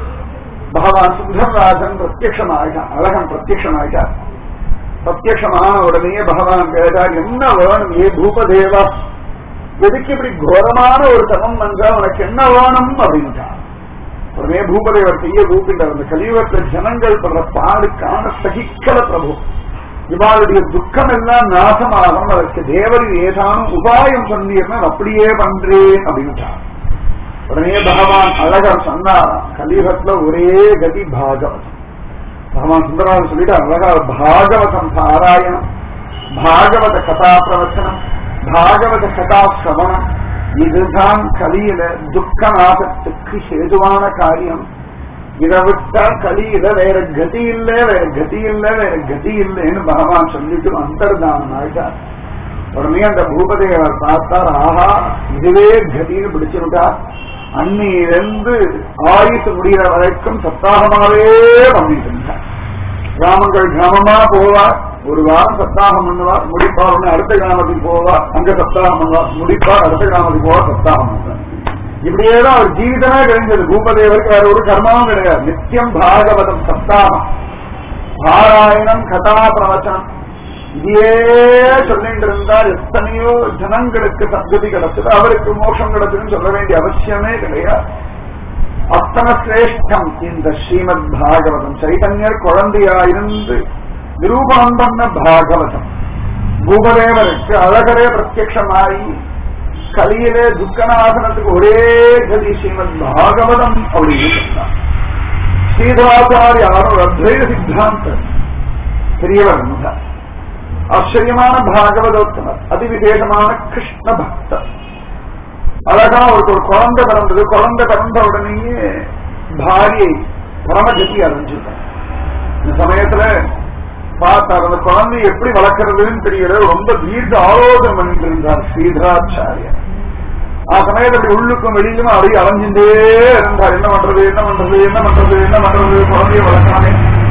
பகவான் சுந்தரராஜன் பிரத்யட்சமாயிட்டான் அழகன் பிரத்யட்சமாயிட்டார் பிரத்யட்சமான உடனே பகவான் கேட்டார் என்ன வேணும் ஏ பூபதேவா எதுக்கு இப்படி கோரமான ஒரு தவம் வந்தா உனக்கு என்ன வேணும் அப்படின்ட்டான் உடனே பூபதேவர் செய்ய கூப்பிட்டார் அந்த கலியுகத்துல ஜனங்கள் படுற பாடுக்கான சகிக்கல பிரபு இவாளுடைய துக்கம் எல்லாம் நாசமாகும் அதற்கு தேவரின் ஏதானும் உபாயம் சொன்னீர்னா அப்படியே பண்றேன் அப்படின்ட்டார் உடனே பகவான் அழகர் சொன்னாராம் கலியுகத்துல ஒரே கதி பாகவதம் பகவான் சுந்தராஜன் சொல்லிட்டு அழகா பாகவதம் பாராயணம் பாகவத கதா பிரவச்சனம் பாகவத கதா சிரவணம் இதுதான் கலியில துக்கநாசத்துக்கு ஹேதுவான காரியம் இதை விட்டா கலியில வேற கதி இல்ல வேற கதி இல்ல வேற கதி இல்லைன்னு பகவான் சொல்லிட்டு அந்தர்தானம் ஆயிட்டார் உடனே அந்த பூபதேவர் பார்த்தார் ஆஹா இதுவே கதின்னு பிடிச்சிருக்கார் அன்னியிலிருந்து ஆயுசு முடிகிற வரைக்கும் சப்தாகமாவே பண்ணிட்டு இருந்தார் கிராமங்கள் கிராமமா போவார் ஒரு வாரம் சப்தாகம் பண்ணுவார் முடிப்பார் உடனே அடுத்த கிராமத்துக்கு போவார் அங்க சப்தாகம் பண்ணுவார் முடிப்பார் அடுத்த கிராமத்துக்கு போவார் சப்தாகம் பண்ணுவார் இப்படியேதான் அவர் ஜீவிதமே கிடைஞ்சது பூபதேவருக்கு வேற ஒரு கர்மாவும் கிடையாது நித்தியம் பாகவதம் சப்தாகம் பாராயணம் கதா பிரவச்சனம் இதையே சொல்லிட்டு இருந்தால் எத்தனையோ ஜனங்களுக்கு சத்கதி கிடைச்சது அவருக்கு மோஷம் கிடைச்சதுன்னு சொல்ல வேண்டிய அவசியமே கிடையாது அத்தனை சிரேஷ்டம் இந்த ஸ்ரீமத் பாகவதம் சைதன்யர் குழந்தையாயிருந்து நிரூபணம் பண்ண பாகவதம் பூபதேவருக்கு அழகரே பிரத்யமாயி கலியிலே துக்கநாசனத்துக்கு ஒரே கதி ஸ்ரீமத் பாகவதம் அப்படின்னு சொன்னார் ஸ்ரீதராச்சாரியாரும் அத்வைத சித்தாந்தம் பெரியவர் இருந்தார் ஆச்சரியமான பாகவதோத்தமர் அதிவிசேஷமான கிருஷ்ண பக்தர் அழகா அவருக்கு ஒரு குழந்தை பிறந்தது குழந்தை பிறந்த உடனேயே பாரியை பரமகதி அடைஞ்சுட்டார் இந்த சமயத்துல பார்த்தார் அந்த குழந்தை எப்படி வளர்க்கறதுன்னு தெரியல ரொம்ப தீர்க்க ஆலோசனை பண்ணிட்டு இருந்தார் ஸ்ரீதராச்சாரியர் ஆ சமயத்துல உள்ளுக்கும் வெளியிலும் அப்படியே அலைஞ்சுட்டே இருந்தார் என்ன பண்றது என்ன பண்றது என்ன பண்றது என்ன பண்றது குழந்தைய வளர்க்கானே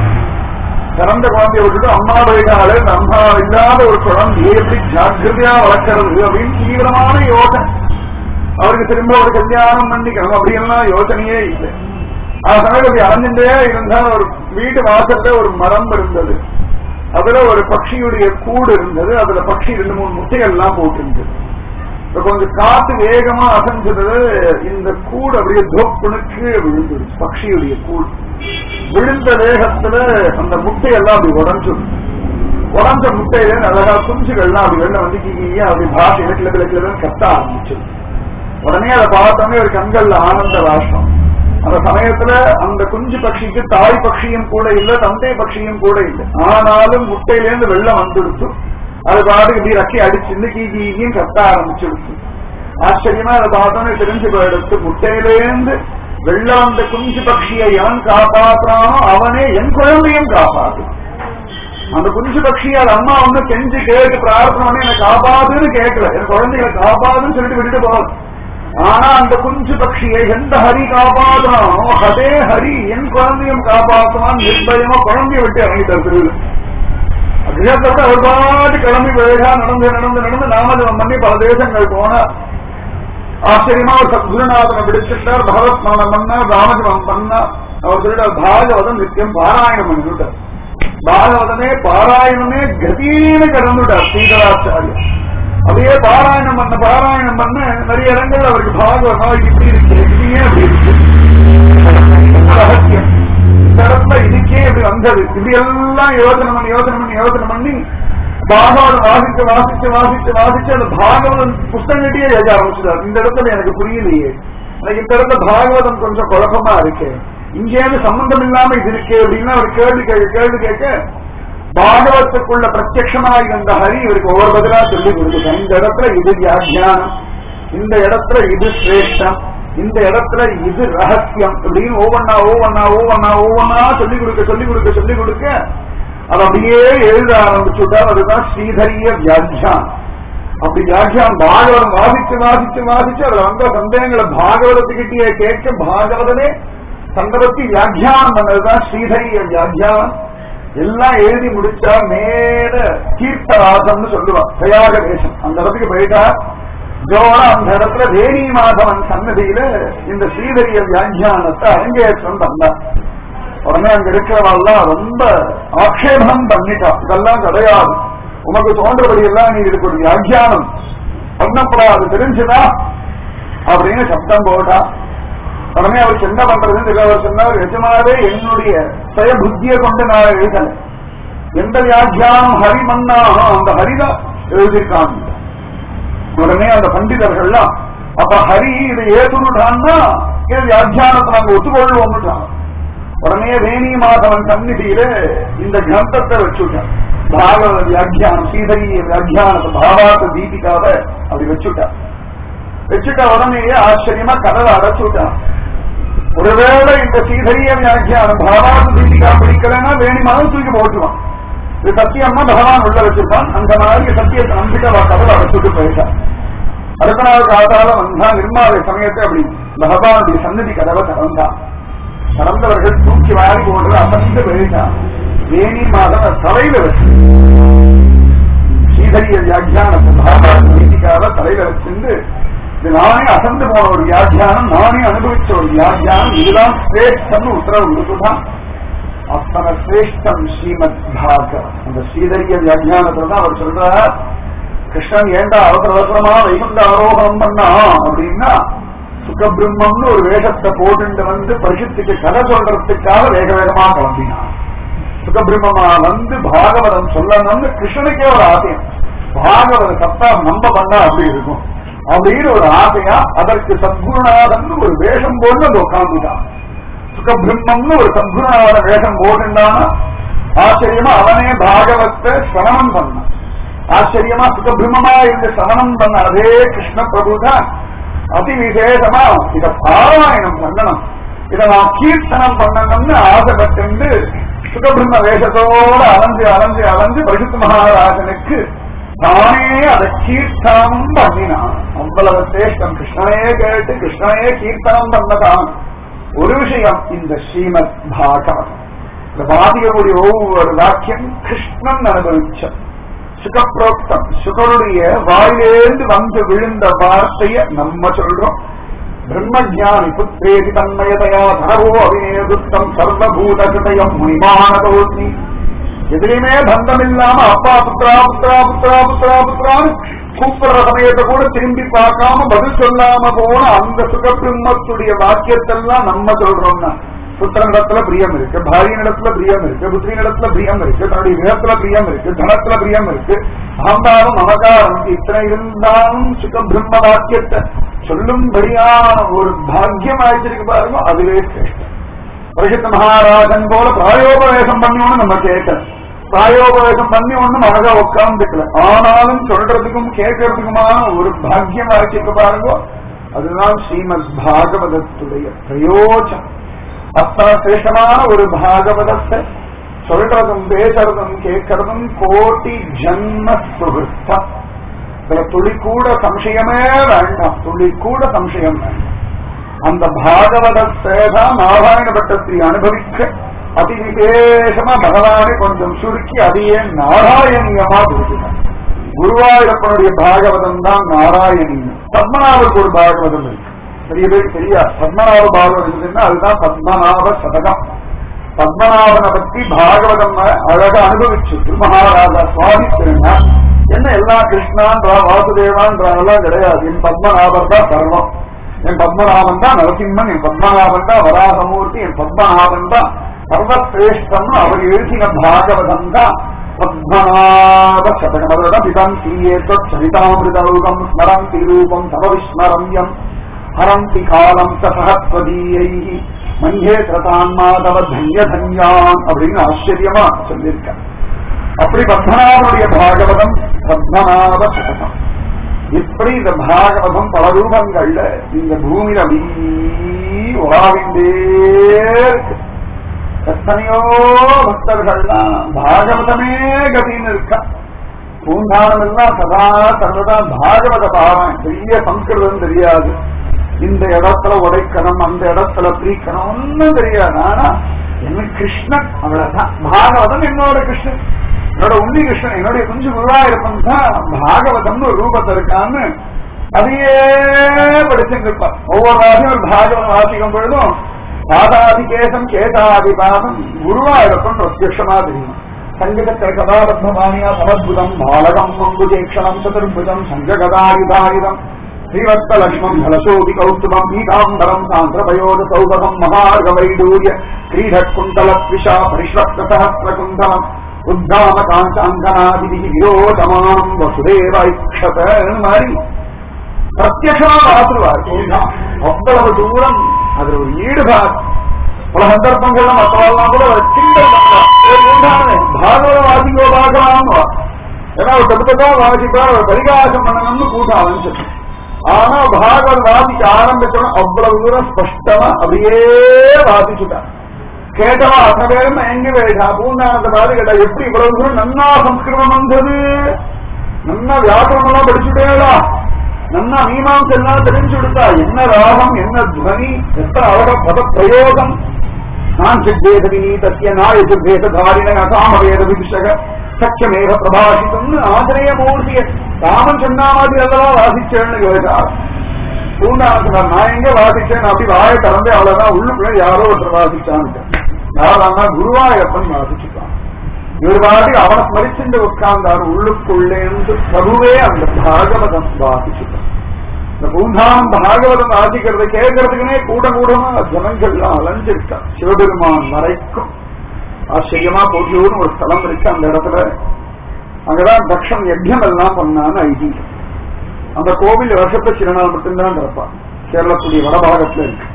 பிறந்த குழந்தைய விட்டுட்டு அம்மா போயிட்டாலே அம்மா இல்லாத ஒரு குழந்தையை எப்படி ஜாக்கிரதையா வளர்க்கறது அப்படின்னு தீவிரமான யோசனை அவருக்கு திரும்ப ஒரு கல்யாணம் பண்ணிக்கணும் அப்படியெல்லாம் யோசனையே இல்லை அதனால அப்படி அலைஞ்சுட்டே இருந்தா ஒரு வீட்டு வாசல்ல ஒரு மரம் இருந்தது அதுல ஒரு பட்சியுடைய கூடு இருந்தது அதுல பட்சி ரெண்டு மூணு முட்டைகள்லாம் போட்டிருந்தது இப்ப கொஞ்சம் காத்து வேகமா அசைஞ்சது இந்த கூடு அப்படியே தோப்புனுக்கு விழுந்தது பட்சியுடைய கூடு விழுந்த வேகத்துல அந்த முட்டையெல்லாம் அப்படி உடஞ்சுது உடஞ்ச முட்டையில அழகா குஞ்சுகள்லாம் அப்படி வெளில வந்து கீழே அப்படி பாஷை கிள கிள கிளன்னு கத்த ஆரம்பிச்சது உடனே அதை பார்த்தோன்னே ஒரு கண்கள்ல ஆனந்த ராஷ்டம் அந்த சமயத்துல அந்த குஞ்சு பட்சிக்கு தாய் பட்சியும் கூட இல்ல தந்தை பட்சியும் கூட இல்லை ஆனாலும் முட்டையிலேருந்து வெள்ளம் வந்துடுச்சு அது பாட்டு இப்படி ரக்கி அடிச்சுன்னு கீ கீயும் கத்த ஆரம்பிச்சிடுச்சு ஆச்சரியமா அதை பார்த்தோன்னே தெரிஞ்சு போயிடுச்சு முட்டையிலேருந்து வெள்ளம் வந்த குஞ்சு பட்சியை எவன் காப்பாற்றுறானோ அவனே என் குழந்தையும் காப்பாற்றும் அந்த குஞ்சு பட்சியை அது அம்மா வந்து கெஞ்சு கேட்டு பிரார்த்தனை பண்ணி என்னை காப்பாதுன்னு கேட்கல என் குழந்தைகளை காப்பாதுன்னு சொல்லிட்டு விட்டுட்டு போகுது ஆனா அந்த குஞ்சு பட்சியை எந்த ஹரி காப்பாற்றுறானோ அதே ஹரி என் குழந்தையும் காப்பாற்றுவான் நிர்பயமா குழந்தைய விட்டு இறங்கிட்டார் திருவிழா கிரகத்தோட ஒரு பாட்டு கிளம்பி வேகா நடந்து நடந்து நடந்து நாமஜபம் பண்ணி பல தேசங்கள் போனார் ஆச்சரியமா ஒரு சத்குருநாதனை பிடிச்சிட்டார் பகவத் மரணம் பண்ணார் ராமஜபம் பண்ணார் அவர் சொல்லிட்டார் பாகவதம் நித்தியம் பாராயணம் பண்ணிவிட்டார் பாகவதமே பாராயணமே கதீன்னு கடந்துட்டார் சீதராச்சாரியர் அப்படியே பாராயணம் பண்ண பாராயணம் பண்ண நிறைய இடங்கள் அவருக்கு பாகவதம் இப்படி இருக்கு இது ஏன் அப்படி இருக்கு ரகசியம் இந்த இடத்துல இதுக்கே இப்படி வந்தது இப்படி எல்லாம் யோசனை பண்ணி யோசனை பண்ணி யோசனை பண்ணி பாகவதம் வாசிச்சு வாசிச்சு வாசிச்சு வாசிச்சு அந்த பாகவதம் புஸ்தகத்தையே எழுத ஆரம்பிச்சுட்டார் இந்த இடத்துல எனக்கு புரியலையே எனக்கு இந்த இடத்துல பாகவதம் கொஞ்சம் குழப்பமா இருக்கு இங்கேயாவது சம்பந்தம் இல்லாம இது இருக்கே அப்படின்னு அவர் கேள்வி கேட்க கேள்வி கேட்க பாகவத்துக்குள்ள பிரத்யட்சமாக இருந்த ஹரி இவருக்கு ஒவ்வொரு பதிலா சொல்லி கொடுத்துட்டேன் இந்த இடத்துல இது வியாக்கியானம் இந்த இடத்துல இது சிரேஷ்டம் இந்த இடத்துல இது ரகசியம் அப்படின்னு ஒவ்வொன்னா ஒவ்வொன்னா ஒவ்வொன்னா ஒவ்வொன்னா சொல்லி கொடுக்க சொல்லி கொடுக்க சொல்லி கொடுக்க அது அப்படியே எழுத ஆரம்பிச்சுட்டா அதுதான் ஸ்ரீதரிய வியாக்கியானம் அப்படி வியாக்கியானம் பாகவதம் வாசிச்சு வாசிச்சு வாசிச்சு அதுல வந்த சந்தேகங்களை பாகவதத்துக்கிட்டே கேட்க பாகவதனே சந்தபத்தி வியாக்கியானம் பண்ணதுதான் ஸ்ரீதரிய வியாக்கியானம் எல்லாம் எழுதி முடிச்சா மேல கீர்த்தராசம்னு சொல்லுவான் பிரயாக தேசம் அந்த இடத்துக்கு போயிட்டா ஜோட அந்த இடத்துல வேணி மாதவன் சன்னதியில இந்த ஸ்ரீதரிய வியாக்கியானத்தை அரங்கேற்றம் பண்ணார் உடனே அங்க இருக்கிறவெல்லாம் ரொம்ப ஆக்ஷேபம் பண்ணிட்டா இதெல்லாம் கிடையாது உமக்கு தோன்றபடி எல்லாம் நீ இதுக்கு ஒரு வியாக்கியானம் பண்ணப்படாது தெரிஞ்சுதா அப்படின்னு சப்தம் போட்டா உடனே அவர் என்ன பண்றதுன்னு தெரியல. அவர் சொன்னார் நிஜமாவே என்னுடைய சுய புத்தியை கொண்டு நான் எழுதல எந்த வியாக்கியானம் ஹரிமன்னா அந்த ஹரிதான் எழுதியிருக்காங்க உடனே அந்த பண்டிதர்கள்லாம் அப்ப ஹரி இதை ஏத்துட்டான்னா இது வியாக்கியானத்தை நாங்க ஒத்துக்கொள்வோம்னுட்டான் உடனே வேணி மாதவன் சந்நிதியில இந்த கிரந்தத்தை வச்சுட்டான் பாகவத வியாக்கியானம் சீதரிய வியாக்கியானத்தை பாவாத்த தீபிகாவை அப்படி வச்சுட்டான் வச்சுட்ட உடனேயே ஆச்சரியமா கதவை அடைச்சுட்டான் ஒருவேளை இந்த சீதரிய வியாக்கியானம் பாவாத்த தீபிகா பிடிக்கலன்னா வேணி மாதம் தூக்கி போட்டுவான் இது சத்தியம்னா பகவான் உள்ள வச்சிருப்பான் அந்த மாதிரி சத்தியத்தை நம்பிட்டு அவ கதவை அடைச்சுட்டு போயிட்டான் அடுத்த நாள் காத்தால வந்தா நிர்மாலை சமயத்தை அப்படி பகவானுடைய சன்னதி கதவை திறந்தான் திறந்தவர்கள் தூக்கி வாரி போட்டு அசந்து போயிட்டான் வேணி மாதவ தலையில வச்சு ஸ்ரீதரிய வியாக்கியானத்தை பாபாத் நீதிக்காக தலையில வச்சிருந்து இது நானே அசந்து போன ஒரு வியாக்கியானம் நானே அனுபவிச்ச ஒரு வியாக்கியானம் இதுதான் சிரேஷ்டம் உத்தரவு கொடுத்துதான் அத்தனை சிரேஷ்டம் ஸ்ரீமத் பாகவத் அந்த ஸ்ரீதரிய வியாக்கியானத்துல தான் அவர் சொல்றார் கிருஷ்ணன் ஏண்டா அவசர அவசரமா வைகுண்ட ஆரோகணம் பண்ணா அப்படின்னா சுகபிரம்மம்னு ஒரு வேஷத்தை போட்டுட்டு வந்து பரிசுத்துக்கு கதை சொல்றதுக்காக வேக வேகமா கிளம்பினான் சுகபிரம்மமா வந்து பாகவதம் சொல்லணும்னு கிருஷ்ணனுக்கே ஒரு ஆசையம் பாகவத சத்தா நம்ப பண்ணா அப்படி இருக்கும் அப்படின்னு ஒரு ஆசையா அதற்கு சத்குருநாதன் ஒரு வேஷம் போட்டு அது உட்காந்துட்டான் சுகபிரம்மம்னு ஒரு சத்குருநாத வேஷம் போட்டுண்டானா ஆச்சரியமா அவனே பாகவத்தை சிரவணம் பண்ணான் ஆச்சரியமா சுகபிரமமா இருந்து சிரவணம் பண்ண அதே கிருஷ்ண பிரபு தான் அதி விசேஷமா இத பாராயணம் பண்ணணும் இத நான் கீர்த்தனம் பண்ணணும்னு ஆசைப்பட்டு சுகபிரம்ம வேஷத்தோட அலைஞ்சு அலைஞ்சு அலைஞ்சு பரிசுத்த மகாராஜனுக்கு தானே அதை கீர்த்தனம் பண்ணினான் அவ்வளவு சேஷ்டம் கிருஷ்ணனே கேட்டு கிருஷ்ணனே கீர்த்தனம் பண்ணதான் ஒரு விஷயம் இந்த ஸ்ரீமத் பாகவதம் இந்த பாதிகளுடைய ஒவ்வொரு வாக்கியம் கிருஷ்ணன் அனுபவிச்ச சுகப்ரோக்தம் சுகருடைய வாயிலேந்து வந்து விழுந்த வார்த்தைய நம்ம சொல்றோம் பிரம்மஜானி புத்திரேதி தன்மயதையா தனவோ அபிநேதுத்தம் சர்வபூத கிருதயம் முனிமானதோஸ்மி எதிலுமே பந்தம் இல்லாம அப்பா புத்ரா புத்ரா புத்ரா புத்ரா புத்ரான்னு கூப்பிடுற சமயத்தை கூட திரும்பி பார்க்காம பதில் சொல்லாம போன அந்த சுகபிரம்மத்துடைய வாக்கியத்தெல்லாம் நம்ம சொல்றோம்னா புத்திரனிடத்துல பிரியம் இருக்கு பாரியனிடத்துல பிரியம் இருக்கு புத்திரினிடத்துல பிரியம் இருக்கு தன்னுடைய விதத்துல பிரியம் இருக்கு தனத்துல பிரியம் இருக்கு ஆந்தாலும் நமகாரம் இத்தனை இருந்தாலும் சுகபிரம்ம வாக்கியத்தை சொல்லும்படியான ஒரு பாக்கியம் ஆயிடுச்சிருக்கு பாருங்க அதுவே சிரேஷ்டம் பரிசுத்த மகாராஜன் போல பிராயோபவேசம் பண்ணணும்னு நம்ம கேட்கணும் பிராயோபவேசம் பண்ணி ஒண்ணும் அழகா உட்கார்ந்துக்கல ஆனாலும் சொல்றதுக்கும் கேட்கறதுக்குமான ஒரு பாக்கியம் ஆயிடுச்சிருக்கு பாருங்க அதுதான் ஸ்ரீமத் பாகவதத்துடைய பிரயோஜனம் அத்தனை சிரேஷ்டமான ஒரு பாகவதத்தை சொல்றதும் பேசுறதும் கேட்கறதும் கோட்டி ஜன்ம சுகிருத்தம் இதுல துளி கூட சம்சயமே வேண்டாம் துளி கூட சம்சயம் வேண்டாம் அந்த பாகவதத்தை தான் நாராயண பட்டத்தை அனுபவிக்க அதி விசேஷமா பகவானை கொஞ்சம் சுருக்கி அதையே நாராயணியமா கொடுத்துட்டான் குருவாயூரப்பனுடைய பாகவதம் தான் நாராயணியம் பத்மநாபருக்கு ஒரு பாகவதம் இருக்கு நிறைய பேருக்கு தெரியாது பத்மநாப பாகவதம் இருக்குன்னா அதுதான் பத்மநாப சதகம் பத்ம பத்மநாபனை பத்தி பாகவதம் அழகா அனுபவிச்சு மகாராஜா சுவாமி திருநாள் என்ன எல்லா கிருஷ்ணான்றா வாசுதேவான்றா கிடையாது என் பத்மநாபன் தான் சர்வம் என் பத்மநாபன் தான் நரசிம்மன் என் பத்மநாபன் தான் வராகமூர்த்தி என் பத்மநாபன் தான் சர்வசிரேஷ்டம் அவர் எழுதின பாகவதம் தான் பத்மநாப சதகமதம் பிதம் சீயேத்வத் சரிதாமிருதௌகம் ஸ்மரந்தி ரூபம் தவ விஸ்மரம்யம் ஹரந்தி காலம் சகத்வதீயை மஞ்சே கிரதான் மாதவ தன்ய தன்யான் அப்படின்னு ஆச்சரியமா சொல்லியிருக்க அப்படி பத்மநாபனுடைய பாகவதம் பத்மநாப சதகம் இப்படி இந்த பாகவதம் பல ரூபங்கள்ல இந்த பூமியில அப்படி உலாவிண்டே இருக்கு எத்தனையோ பக்தர்கள்லாம் பாகவதமே கதின்னு இருக்கா பூந்தானம் எல்லாம் சதா சர்வதா பாகவத பாவம் பெரிய சம்ஸ்கிருதம் தெரியாது இந்த இடத்துல உடைக்கணும் அந்த இடத்துல பிரிக்கணும் ஒன்னும் தெரியாது ஆனா என்ன கிருஷ்ணன் அவ்வளவுதான் பாகவதம் என்னோட கிருஷ்ணன் என்னோட உண்ணி கிருஷ்ணன் என்னுடைய குஞ்சு குருவாயிருப்பன் தான் பாகவதம்னு ஒரு ரூபத்தை இருக்கான்னு அதையே படிச்சுட்டு இருப்பார் ஒவ்வொரு ராஜும் ஒரு பாகவதம் வாசிக்கும் பொழுதும் பாதாதி கேசம் கேதாதி பாதம் குருவாயிருப்பன் பிரத்யட்சமா தெரியும் சங்கீத கதாபத்மபாணியா சமத்புதம் பாலகம் மங்குஜேக்ஷணம் சதுர்புஜம் சங்ககதாயுதாயுதம் ஸ்ரீவத்ஸலக்ஷ்மம் ஹலசோபி கௌஸ்துபம் பீதாம்பரம் சாந்திரபயோத சௌபகம் மகார்கவைடூரிய கிரீடக்குண்டல த்விஷா பரிஷ்வக்த சஹசிரகுண்டலம் உத்தாம காஞ்சாங்கனாதிதி விரோதமானம் வசுதேவ ஐக்ஷத மாதிரி பிரத்யமா வாசுவார் அவ்வளவு தூரம் அது ஒரு ஈடுபாடு பல சந்தர்ப்பங்கள்ல மற்றவெல்லாம் கூட ஒரு கிண்டல் பண்றாங்க பாகவத வாசிக்கோ பார்க்கலாம் ஏன்னா ஒரு தடுப்பதா வாசிப்பார் ஒரு பரிகாசம் பண்ணணும்னு கூட்டம் ஆரம்பிச்சு ஆனா பாகவத வாசிக்க ஆரம்பிச்சோம் அவ்வளவு தூரம் ஸ்பஷ்டமா அப்படியே வாசிச்சுட்டான் கேட்டவா அத்தனை பேரும் எங்க வேடா பூந்தானத்தை பாது கேட்டா எப்படி இவ்வளவு தூரம் நன்னா சம்ஸ்கிருதம் வந்தது நன்னா வியாக்கரணம் எல்லாம் படிச்சுட்டேடா நன்னா மீமாம்சம் எல்லாம் தெரிஞ்சு கொடுத்தா என்ன ராகம் என்ன துவனி எத்தனை அழக பத பிரயோகம் நான் சித்தேதவினி தத்திய நாயசுத்தேத தாரிண அசாமவேத விபிஷக சக்கியமேக பிரபாஷிதம்னு ஆஞ்சநேய மூர்த்திய ராமன் சொன்ன மாதிரி அதெல்லாம் வாசிச்சேன்னு கேட்டார் பூண்டானத்துல நான் எங்க வாசிச்சேன் அப்படி வாயை திறந்து அவ்வளவுதான் உள்ளுக்குள்ள யாரோ ஒருத்தர் வாசிச்சான்னு யாரானா குருவாயப்பன் வாசிச்சுட்டான் இவர் பாட்டி அவனை ஸ்மரிச்சுட்டு உட்கார்ந்தார் உள்ளுக்குள்ளே இருந்து பிரபுவே அந்த பாகவதம் வாசிச்சுட்டான் இந்த பூந்தானம் பாகவதம் வாசிக்கிறத கேட்கறதுக்குனே கூட கூடமா ஜனங்கள்லாம் அலைஞ்சிருக்கா சிவபெருமான் வரைக்கும் ஆச்சரியமா போட்டியூர்னு ஒரு ஸ்தலம் இருக்கு அந்த இடத்துல அங்கதான் தக்ஷன் யஜ்யம் எல்லாம் பண்ணான்னு ஐதீகம் அந்த கோவில் வருஷத்தை சில நாள் மட்டும்தான் திறப்பான் கேரளத்துடைய வடபாகத்துல இருக்கு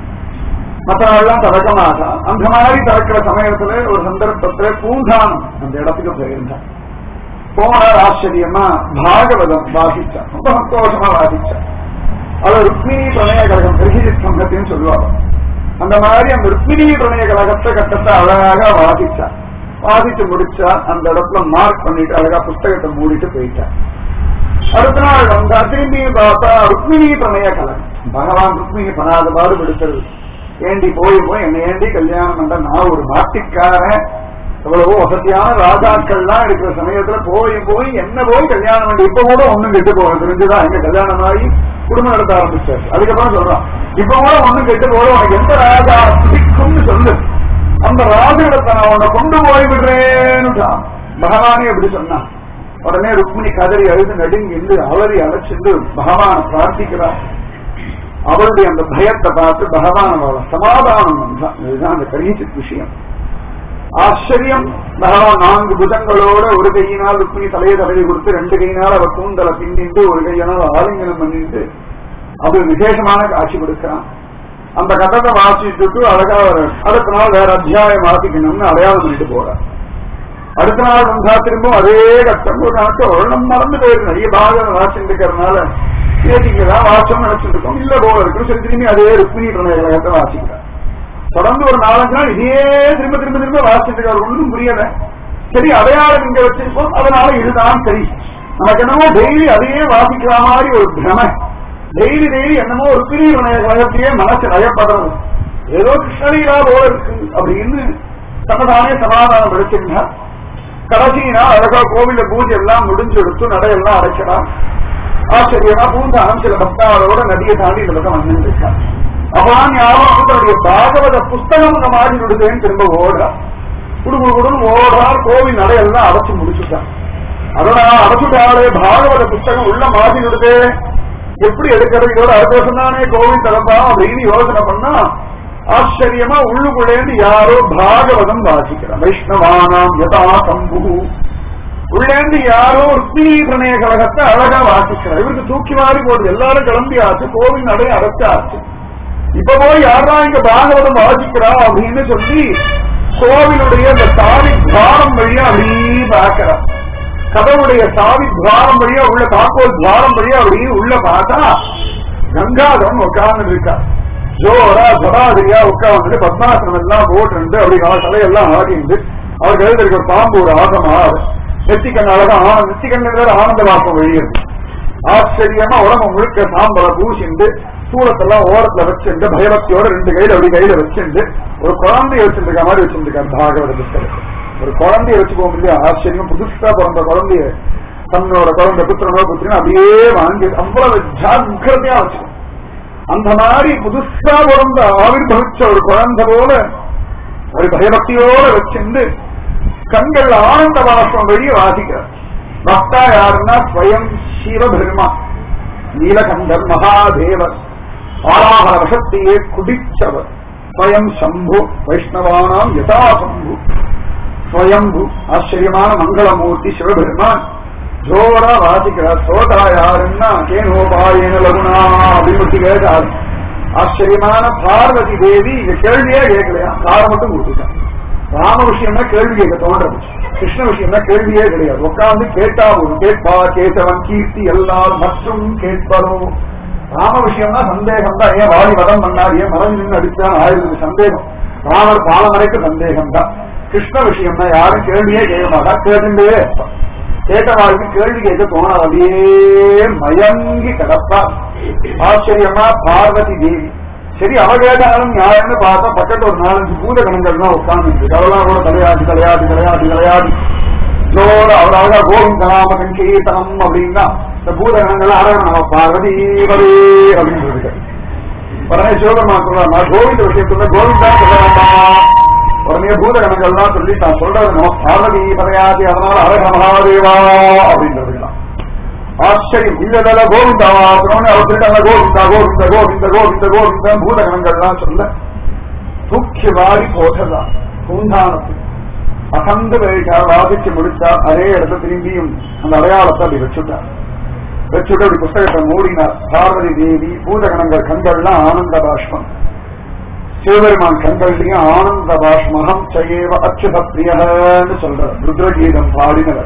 மற்ற நாள்லாம் திறக்கமாக அந்த மாதிரி திறக்கிற சமயத்துல ஒரு சந்தர்ப்பத்துல பூந்தானம் அந்த இடத்துக்கு போயிருந்தான் போனார் ஆச்சரியமா பாகவதம் வாசிச்சான் ரொம்ப சந்தோஷமா வாசிச்சான் அது ருக்மிணி பிரணய கழகம் பிரகிஜித் சங்கத்தின்னு சொல்லுவாங்க அந்த மாதிரி அந்த ருக்மிணி பிரணய கழகத்தை கட்டத்தை அழகாக வாசிச்சான் வாசிச்சு முடிச்சா அந்த இடத்துல மார்க் பண்ணிட்டு அழகா புஸ்தகத்தை மூடிட்டு போயிட்டான் அடுத்த நாள் வந்தா திரும்பி பார்த்தா ருக்மிணி பிரணய கலகம் பகவான் ருக்மிணி பண்ணாத பாடுபடுத்துறது ஏண்டி போய் போய் என்ன ஏண்டி கல்யாணம் பண்ற நான் ஒரு நாட்டுக்காரன் எவ்வளவோ வசதியான ராஜாக்கள்லாம் இருக்கிற சமயத்துல போய் போய் என்ன போய் கல்யாணம் பண்ணி இப்ப கூட ஒண்ணும் கெட்டு போக தெரிஞ்சுதான் எங்க கல்யாணம் ஆகி குடும்பம் நடத்த ஆரம்பிச்சாரு அதுக்கப்புறம் சொல்றான் இப்ப கூட ஒண்ணும் கெட்டு போக உனக்கு எந்த ராஜா பிடிக்கும்னு சொல்லு அந்த ராஜிடத்தை நான் உன்னை கொண்டு போய் விடுறேன்னு பகவானே எப்படி சொன்னான் உடனே ருக்மிணி கதறி அழுது நடுங்கி இருந்து அலறி அழைச்சிட்டு பகவான பிரார்த்திக்கிறார் அவளுடைய அந்த பயத்தை பார்த்து பகவான் அவளை சமாதானம் பண்றான் இதுதான் அந்த கரீச்சித் விஷயம் ஆச்சரியம் பகவான் நான்கு புதங்களோட ஒரு கையினால் ருக்மிணி தலையை தடவி கொடுத்து ரெண்டு கையினால் அவர் கூந்தலை பின்னிட்டு ஒரு கையினால் ஆலிங்கனம் பண்ணிட்டு அது விசேஷமான காட்சி கொடுக்கிறான் அந்த கட்டத்தை வாசிச்சுட்டு அழகா ஒரு அடுத்த நாள் வேற அத்தியாயம் வாசிக்கணும்னு அடையாளம் பண்ணிட்டு போறார் அடுத்த நாள் வந்தா திரும்பவும் அதே கட்டம் ஒரு நாட்கள் நம்ம மறந்து போயிருக்கு நிறைய பாகம் வாசிட்டு இருக்கிறதுனால ஏற்றிங்கதான் வாசம் நினைச்சிட்டு இருக்கோம் இல்ல போல இருக்கு சரி திரும்பி அதே ருக்மிணி பிரணயத்தை வாசிக்கிறார் தொடர்ந்து ஒரு நாலஞ்சு நாள் இதே திரும்ப திரும்ப திரும்ப வாசிட்டு இருக்காரு ஒன்றும் புரியல சரி அடையாளம் இங்க வச்சிருக்கோம் அதனால இதுதான் சரி நமக்கு என்னமோ டெய்லி அதையே வாசிக்கிற மாதிரி ஒரு பிரம டெய்லி டெய்லி என்னமோ ஒரு பிரிய கழகத்தையே மனசு நயப்படுறது ஏதோ கிருஷ்ணலீலா போல இருக்கு அப்படின்னு சமதானே சமாதானம் எடுத்துருந்தார் கடைசினா அழகா கோவில பூஜை எல்லாம் முடிஞ்சு எடுத்து நடையெல்லாம் அடைக்கிறான் ஆச்சரியமா பூந்தானம் சில பக்தாவோட நதியை தாண்டி இந்த பக்கம் வந்து இருக்கான் அப்பான் ஞாபகம் தன்னுடைய பாகவத புஸ்தகம் இந்த மாதிரி விடுதேன்னு திரும்ப ஓடுறார் குடுகுடுன்னு ஓடுறார் கோவில் நடையெல்லாம் அடைச்சு முடிச்சுட்டான் அதோட அடைச்சுட்டாலே பாகவத புஸ்தகம் உள்ள மாதிரி விடுதே எப்படி எடுக்கிறது இதோட அடுத்த வருஷம் தானே கோவில் திறப்பா அப்படின்னு யோசனை பண்ணா ஆச்சரியமா உள்ளுக்குள்ளேந்து யாரோ பாகவதம் வாசிக்கிறார் வைஷ்ணவானாம் யதா சம்பு உள்ளேந்து யாரோ ருக்மிணி பிரணய கழகத்தை அழகா வாசிக்கிறார் இவருக்கு தூக்கி வாரி போடுது எல்லாரும் கிளம்பி ஆச்சு கோவில் நடை அடைச்சாச்சு இப்ப போய் யாரா இங்க பாகவதம் வாசிக்கிறா அப்படின்னு சொல்லி கோவிலுடைய அந்த சாவி துவாரம் வழியா அப்படியே பார்க்கிறா கதவுடைய சாவி துவாரம் வழியா உள்ள தாக்கோல் துவாரம் வழியா அப்படியே உள்ள பார்த்தா கங்காதரன் உட்கார்ந்து இருக்கா ஜோரா ஜடாதிரியா உட்கார்ந்து பத்மாசனம் எல்லாம் போட்டு அப்படி அவர் தலையெல்லாம் ஆடிந்து அவர் கழுதிருக்க ஒரு பாம்பு ஒரு ஆசமா நெத்திக்கண் அழகா ஆனந்த நெத்திக்கண் ஆனந்த வாசம் வெளியிருக்கு ஆச்சரியமா உடம்பு முழுக்க சாம்பலை பூசிண்டு சூளத்தெல்லாம் ஓரத்துல வச்சுண்டு பயபக்தியோட ரெண்டு கையில அப்படி கையில வச்சுண்டு ஒரு குழந்தைய வச்சிருக்க மாதிரி வச்சிருக்காரு பாகவத புத்தகத்தை ஒரு குழந்தைய வச்சுக்கோ இல்லையா ஆச்சரியம் புதுசா பிறந்த குழந்தைய தன்னோட குழந்தை புத்திரனோ புத்திரனோ அப்படியே வாங்கி அவ்வளவு ஜாக்கிரதையா வச்சுக்கோ அந்த மாதிரி புதுசா பிறந்த ஆவிர்வவிச்ச ஒரு குழந்தை போல ஒரு பயபக்தியோட வச்சிருந்து கண்கள் ஆனந்த வாசம் வெளியே வாசிக்கிறார் பக்தா யாருன்னா ஸ்வயம் சிவபெருமா நீலகண்டர் மகாதேவர் ஆராகர வசத்தையே குடிச்சவர் ஸ்வயம் சம்பு வைஷ்ணவானாம் யதா சம்பு ஸ்வயம்பு ஆச்சரியமான மங்களமூர்த்தி சிவபெருமான் ஜோரா வாசிக்கிறார் சோதா யாருன்னா கேனோபாயன லகுனா அப்படின்னு கேட்டார் ஆச்சரியமான பார்வதி தேவி இந்த கேள்வியே கேட்கலையா காரை மட்டும் கொடுத்துட்டான் ராம விஷயம்னா கேள்வி கேட்க தோன்றது கிருஷ்ண விஷயம்னா கேள்வியே கிடையாது உட்கார்ந்து கேட்டா ஒரு கேட்பா கேட்டவன் கீர்த்தி எல்லால் மற்றும் கேட்பரும் ராம விஷயம்னா சந்தேகம் தான் ஏன் வாடி வதம் பண்ணார் ஏன் மரம் நின்று அடிச்சான் ஆயிரத்து சந்தேகம் ராமர் பாலமரைக்கு சந்தேகம் தான் கிருஷ்ண விஷயம்னா யாரும் கேள்வியே கேட்க மாட்டா கேட்டுட்டே இருப்பான். கேட்டவாளுக்கு கேள்வி கேட்க தோணாது அப்படியே மயங்கி கிடப்பா ஆச்சரியமா பார்வதி தேவி சரி அவ கேட்டாலும் நியாயம்னு பார்த்தா பக்கத்துல ஒரு நாலஞ்சு பூத கணங்கள்லாம் உட்கார்ந்து அதெல்லாம் கூட தலையாட்டி தலையாட்டி தலையாட்டி தலையாட்டி இதோட அவர் அழகா கோவிந்த நாம சங்கீர்த்தனம் அப்படின்னா இந்த பூத கணங்கள் அழகா நம்ம பார்வதி வரி அப்படின்னு சொல்லிட்டு உடனே சிவபெருமான் சொல்றாமா கோவிந்த விஷயத்துல கோவிந்தா சொல்ல வேண்டாம் உடனே பூத கணங்கள்லாம் சொல்லி தான் சொல்றது நம்ம பார்வதி பதையாதி அதனால அழக மகாதேவா அப்படின்றதுலாம் ஆச்சரியம் இல்லதல கோவிந்தா வாசனம்னு அவர் சொல்லிட்டாங்க கோவிந்தா கோவிந்த கோவிந்த கோவிந்த கோவிந்த பூத கணங்கள்லாம் சொல்ல தூக்கி வாரி போட்டதான் பூந்தானத்துக்கு அகந்த வேட்டா வாதிச்சு முடிச்சா அதே இடத்த திரும்பியும் அந்த அடையாளத்தை அப்படி வச்சுட்டார் வச்சுட்டு அப்படி புஸ்தகத்தை மூடினார் பார்வதி தேவி பூதகணங்கள் கண்கள்லாம் ஆனந்த பாஷ்பம் சிவபெருமான் கண்கள்லயும் ஆனந்த பாஷ்மகம் செய்யவ அச்சுத பிரியன்னு சொல்றார் ருத்ரகீதம் பாடினவர்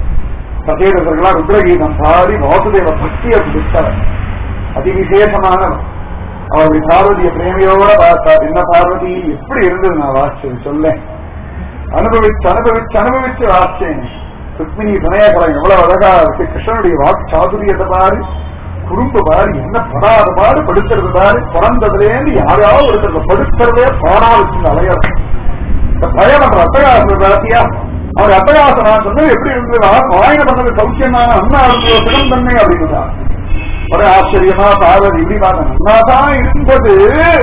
சதேதர்களா ருத்ரகீதம் பாடி வாசுதேவ பக்தியை கொடுத்தவர் அதிவிசேஷமானவர் அவர் பார்வதிய பிரேமையோட பார்த்தார் என்ன பார்வதி எப்படி இருந்தது நான் வாசிச்சது சொல்லேன் அனுபவிச்சு அனுபவிச்சு அனுபவிச்சு வாசிச்சேன் ருக்மிணி வினயகரம் எவ்வளவு அழகா இருக்கு கிருஷ்ணனுடைய வாக்கு சாதுரியத்தை பாரு குறும்பு பாரு என்ன படாத பாரு படுத்துறது பாரு பிறந்ததுலேருந்து யாராவது ஒருத்தர் படுத்துறதே பாடாது அலையர் இந்த பயம் அந்த அட்டகாசம் ராசியா அவர் அட்டகாசம் நான் சொன்னது எப்படி இருந்தது வாயின பண்ணது சௌக்கியமான அண்ணா இருந்தது சிடம் தன்மை அப்படின்னு ஒரு ஆச்சரியமா பார்வதி இப்படி பார்த்தேன் அண்ணாதான் இருந்தது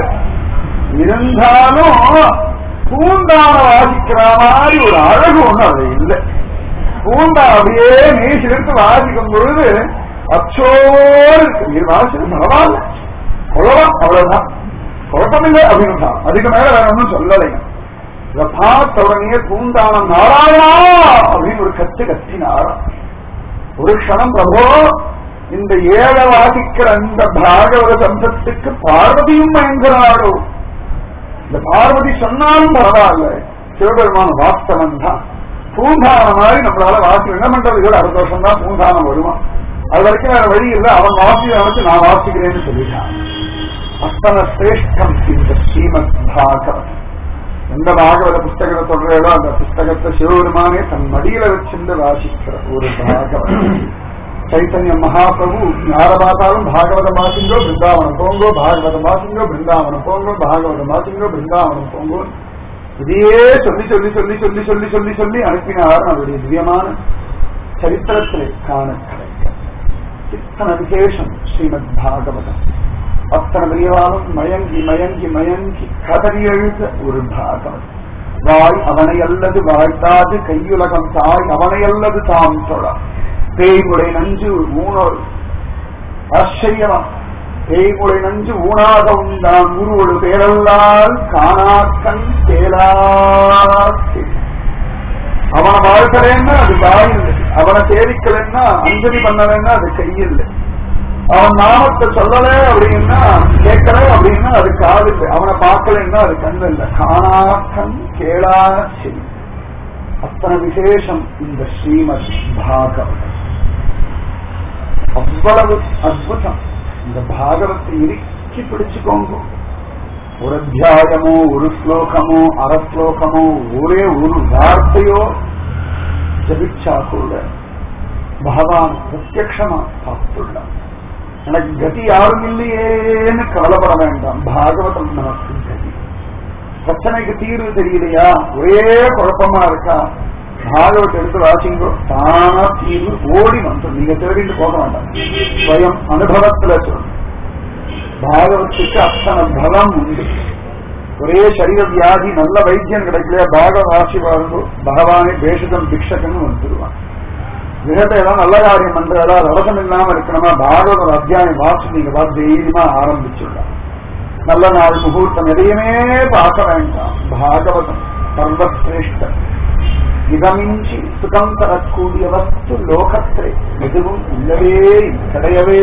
இருந்தாலும் பூந்தான வாசிக்கிற மாதிரி ஒரு அழகு ஒண்ணு அது இல்லை பூண்டா அப்படியே நீசிலிருந்து வாசிக்கும் பொழுது அச்சோடு இருக்கு நீர் வாசிச்சு பரவாயில்ல கொள்ளலாம் அவ்வளவுதான் குழப்பமில்லை அப்படின்னு தான் அதுக்கு மேல வேற ஒன்றும் சொல்லலை இதை பார்த்த உடனே பூந்தானம் நாராயணா அப்படின்னு ஒரு கத்து கத்தினாரா ஒரு க்ஷணம் பிரபோ இந்த ஏழை வாசிக்கிற அந்த பாகவத சந்தத்துக்கு பார்வதியும் பயங்கராடோ இந்த பார்வதி சொன்னாலும் பரவாயில்ல சிவபெருமான வாஸ்தவன் தான் பூந்தானம் மாதிரி நம்மளால வாசி என்ன பண்றது இதோட அடுத்த வருஷம் தான் பூந்தானம் வருவான் அது வரைக்கும் வேற வழி இல்லை அவன் வாசி வச்சு நான் வாசிக்கிறேன்னு சொல்லிட்டான் அத்தனை சிரேஷ்டம் இந்த ஸ்ரீமத் பாகவத் எந்த பாகவத புஸ்தகத்தை சொல்றேடோ அந்த புஸ்தகத்தை சிவபெருமானே தன் மடியில வச்சிருந்து வாசிக்கிற ஒரு பாகவத் சைத்தன்ய மகாபிரபு யார பார்த்தாலும் பாகவதம் வாசிங்கோ பிருந்தாவனம் போங்கோ பாகவதம் வாசிங்கோ பிருந்தாவனம் போங்கோ பாகவதம் வாசிங்கோ பிருந்தாவனம் போங்கோ இதையே சொல்லி சொல்லி சொல்லி சொல்லி சொல்லி சொல்லி சொல்லி அனுப்பினார் அவருடைய திவ்யமான சரித்திரத்திலே காண கிடைக்க இத்தனை விசேஷம் ஸ்ரீமத் பாகவதம் அத்தனை பெரியவாலும் மயங்கி மயங்கி மயங்கி கதறி எழுத ஒரு பாகம் வாய் அவனை அல்லது வாழ்த்தாது கையுலகம் தாய் அவனை அல்லது தாம் தொழ பேய்முறை நஞ்சு ஊனோர் ஆச்சரியமா பேய்முறை நஞ்சு ஊனாக உண்டான் உருவொடு பேரல்லால் காணாக்கண் தேலாக்கி அவனை வாழ்க்கலைன்னா அது வாயில் அவனை தேடிக்கலைன்னா அஞ்சலி பண்ணலைன்னா அது கையில் அவன் நாமத்தை சொல்லல அப்படின்னா கேட்கல அப்படின்னா அது காது இல்லை அவனை பார்க்கலைன்னா அது கண் இல்லை காணா கண் கேளா செவி அத்தனை விசேஷம் இந்த ஸ்ரீமத் பாகவதம் அவ்வளவு அற்புதம் இந்த பாகவத்தை இறுக்கி பிடிச்சுக்கோங்க ஒரு அத்தியாயமோ ஒரு ஸ்லோகமோ அரை ஸ்லோகமோ ஒரே ஒரு வார்த்தையோ ஜபிச்சா கூட பகவான் பிரத்யக்ஷமா பார்த்துள்ளான் எனக்கு கதி யாரும் இல்லையேன்னு கவலைப்பட வேண்டாம் பாகவதம் நமக்கு கதி பிரச்சனைக்கு தீர்வு தெரியலையா ஒரே குழப்பமா இருக்கா பாகவத்தை எடுத்து வாசிங்கோ தானா தீர்வு ஓடி வந்து நீங்க தேடிட்டு போக வேண்டாம் ஸ்வயம் அனுபவத்துல சொல்லணும் பாகவத்துக்கு அத்தனை பலம் உண்டு ஒரே சரீர வியாதி நல்ல வைத்தியம் கிடைக்கலையா பாகவ ராசி வாழ்ந்தோ பகவானே பேஷகம் பிக்ஷகன்னு வந்துடுவான் கிரகத்தை எல்லாம் நல்ல காரியம் பண்றதா ரவசம் இல்லாம இருக்கணுமா பாகவத ஒரு அத்தியாயம் வாசி நீங்க பார்த்து தைரியமா ஆரம்பிச்சுடலாம் நல்ல நாள் முகூர்த்தம் எதையுமே பார்க்க வேண்டாம் பாகவதம் சர்வசிரேஷ்ட இதமின்றி சுகம் தரக்கூடிய வஸ்து லோகத்திலே எதுவும் இல்லவே கிடையவே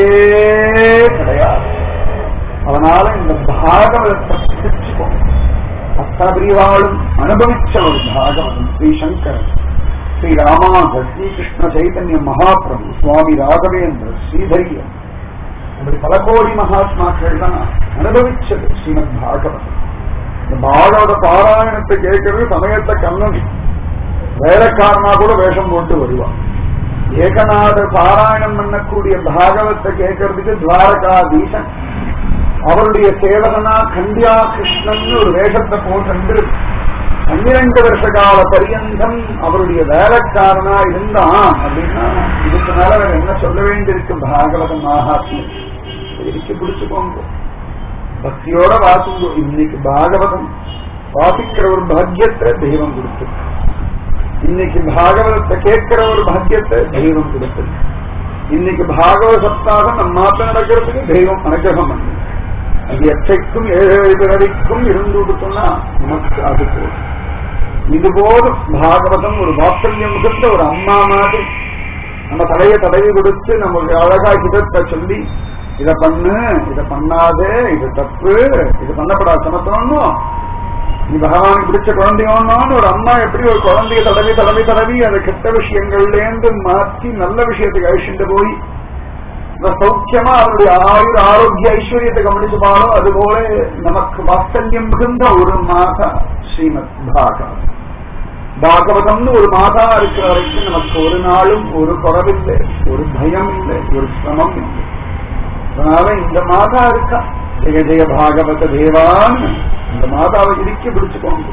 கிடையாது அதனால இந்த பாகவதத்தை பிடிச்சுக்கோங்க அத்தபிரிவாளும் அனுபவிச்ச ஒரு பாகவதம் ஸ்ரீ சங்கரன் ஸ்ரீ ராமானுஜர் ஸ்ரீ கிருஷ்ண சைதன்ய மகாபிரபு சுவாமி ராகவேந்திர ஸ்ரீதரியன் இப்படி பல கோடி மகாத்மாக்கள் தான் அனுபவிச்சது ஸ்ரீமத் பாகவதம் இந்த பாகவத பாராயணத்தை கேட்கறது சமயத்தை கண்ணன் வேலைக்காரனா கூட வேஷம் போட்டு வருவான் ஏகநாத பாராயணம் பண்ணக்கூடிய பாகவத்தை கேட்கறதுக்கு துவாரகாதீசன் அவருடைய சேவகனா கண்டியா கிருஷ்ணன் ஒரு வேஷத்தை போட்டு பன்னிரண்டு வருஷ கால பரியந்தம் அவருடைய வேலைக்காரனா இருந்தான் அப்படின்னா இதுக்கு மேல வேற என்ன சொல்ல வேண்டியிருக்கு பாகவதம் மகாத்மியம் இருக்கு பிடிச்சுக்கோங்க பக்தியோட வாசுங்கோ இன்னைக்கு பாகவதம் வாசிக்கிற ஒரு பாக்கியத்தை தெய்வம் கொடுத்திருக்கு இன்னைக்கு பாகவதத்தை கேட்கிற ஒரு பாக்கியத்தை தெய்வம் கொடுத்திருக்கு இன்னைக்கு பாகவத சப்தாகம் நம்ம மாத்த நடக்கிறதுக்கு தெய்வம் அனுகிரகம் பண்ணு அது எச்சைக்கும் ஏழு பிறவிக்கும் இருந்து கொடுத்தோம்னா நமக்கு அது போதும் இது போதும் பாகவதம் ஒரு வாத்சல்யம் மிகுந்த ஒரு அம்மா மாதிரி நம்ம தலையை தடவி கொடுத்து நமக்கு அழகா ஹிதத்தை சொல்லி இத பண்ணு இத பண்ணாதே இது தப்பு இது பண்ணப்படாது சமத்தணும் நீ பகவானுக்கு பிடிச்ச குழந்தையோன்னு ஒரு அம்மா எப்படி ஒரு குழந்தைய தடவி தடவி தடவி அந்த கெட்ட விஷயங்கள்ல இருந்து மாற்றி நல்ல விஷயத்துக்கு அழிச்சுட்டு போய் இந்த சௌக்கியமா அவருடைய ஆயுர் ஆரோக்கிய ஐஸ்வர்யத்தை கவனிச்சுப்பாலும் அதுபோல நமக்கு வாத்சல்யம் மிகுந்த ஒரு மாதா ஸ்ரீமத் பாகவதம் பாகவதம்னு ஒரு மாதா இருக்கிற வரைக்கும் நமக்கு ஒரு நாளும் ஒரு குறவில்லை ஒரு பயம் இல்லை ஒரு சிரமம் இல்லை அதனால இந்த மாதா இருக்கா ஜெய ஜெய பாகவத தேவான்னு இந்த மாதாவை இறுக்கி பிடிச்சுக்கோங்க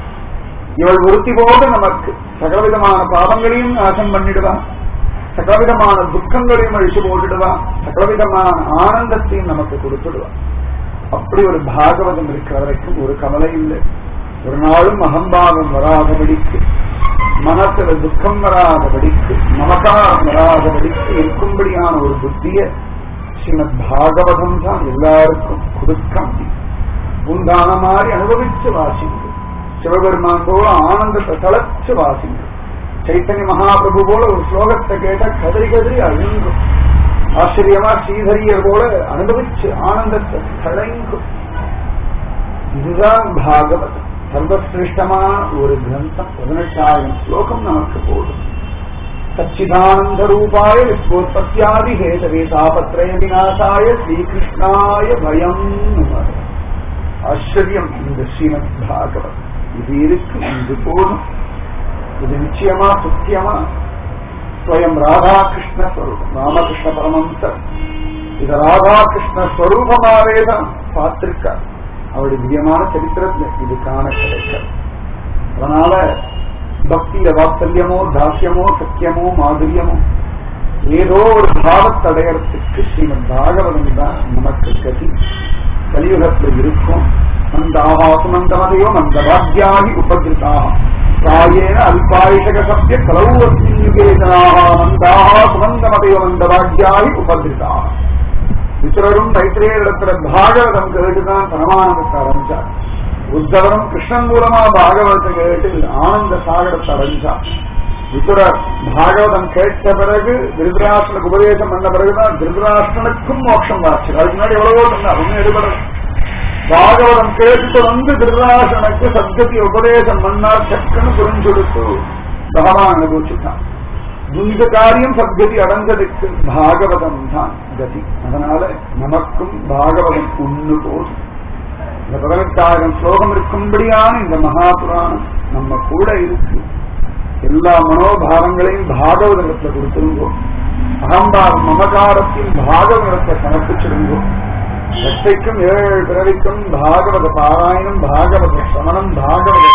இவள் ஒருத்தி போது நமக்கு சகலவிதமான பாவங்களையும் நாசம் பண்ணிடுவான் சகலவிதமான துக்கங்களையும் அழிச்சு போட்டுடுவான் சகலவிதமான ஆனந்தத்தையும் நமக்கு கொடுத்துடுவான் அப்படி ஒரு பாகவதம் இருக்கிற வரைக்கும் ஒரு கவலை இல்லை ஒரு நாளும் அகம்பாவம் வராதபடிக்கு மனசுல துக்கம் வராதபடிக்கு நமக்காரம் வராதபடிக்கு இருக்கும்படியான ஒரு புத்திய ஸ்ரீமத் பாகவதம் தான் எல்லாருக்கும் கொடுக்க முடியும் உண்டான மாதிரி அனுபவிச்சு வாசிங்க சிவபெருமான் போல ஆனந்தத்தை தளச்சு வாசிங்க சைத்தன்ய மகாபிரபு போல ஒரு ஸ்லோகத்தை கேட்ட கதறி கதறி அழுங்கும் ஆச்சரியமா ஸ்ரீதரியர் போல அனுபவிச்சு ஆனந்தத்தை தழைங்கும் இதுதான் பாகவதம் சர்வசிரேஷ்டமான ஒரு கிரந்தம் பதினெட்டாயிரம் ஸ்லோகம் நமக்கு போடும் சச்சிதானந்த ரூபாய விஸ்வோத்பத்தியாதி ஹேதவே தாபத்ரய விநாசாய ஸ்ரீகிருஷ்ணாய பயம் ஆச்சரியம் இந்த ஸ்ரீமத் பாகவத் இது இருக்கு இது போதும் இது நிச்சயமா சத்தியமா ஸ்வயம் ராதாகிருஷ்ண ஸ்வரூபம் ராமகிருஷ்ண பரமம்சர் இது ராதாகிருஷ்ண ஸ்வரூபமாவே தான் பார்த்திருக்கார் அவருடைய திவ்யமான சரித்திரத்துல இது காண கிடைக்காது அதனால பக்திய வாத்சல்யமோ தாசியமோ சத்தியமோ மாதுரியமோ ஏதோ ஒரு பாவத்தை அடையறதுக்கு ஸ்ரீமத் பாகவதம் தான் நமக்கு கதி கலியுகத்துல இருக்கும் மந்தாகா சுமந்தமதையோ மந்த பாக்யாகி உபகிருதாக பிராயேன அல்பாயுஷக சத்திய கலௌவஸ்மியுகேதனாக மந்தாகா சுமந்தமதையோ மந்த பாக்யாகி உபகிருதாக விசுரரும் மைத்திரேயரிடத்துல பாகவதம் கேட்டுதான் பரமானந்தத்தை அடைஞ்சார் உத்தவரும் கிருஷ்ணன் மூலமா பாகவதத்தை கேட்டு ஆனந்த சாகரத்தை அடைஞ்சார் விசுரர் பாகவதம் கேட்ட பிறகு திருதராஷ்டனுக்கு உபதேசம் பண்ண பிறகுதான் திருதராஷ்டனுக்கும் மோட்சம் வாச்சு அதுக்கு முன்னாடி எவ்வளவோ சொன்னார் ஒன்னும் எடுபட பாகவதம் கேட்டு வந்து திருதராஷ்டனுக்கு சத்கதி உபதேசம் பண்ணார் சக்கன்னு புரிஞ்செடுத்து பகவான் அனுபவிச்சுட்டான் இந்த காரியம் சத்கதி அடைஞ்சதுக்கு பாகவதம் தான் கதி அதனால நமக்கும் பாகவதம் ஒண்ணு போதும் இந்த பதினெட்டாயிரம் ஸ்லோகம் இருக்கும்படியான இந்த மகாபுராணம் நம்ம கூட இருக்கு எல்லா மனோபாவங்களையும் பாகவதத்துல கொடுத்துருங்கோ அகம்பாவம் மமகாரத்தையும் பாகவதத்தை சமர்ப்பிச்சிருங்கோ எட்டைக்கும் ஏழு பிறவிக்கும் பாகவத பாராயணம் பாகவத சமணம் பாகவத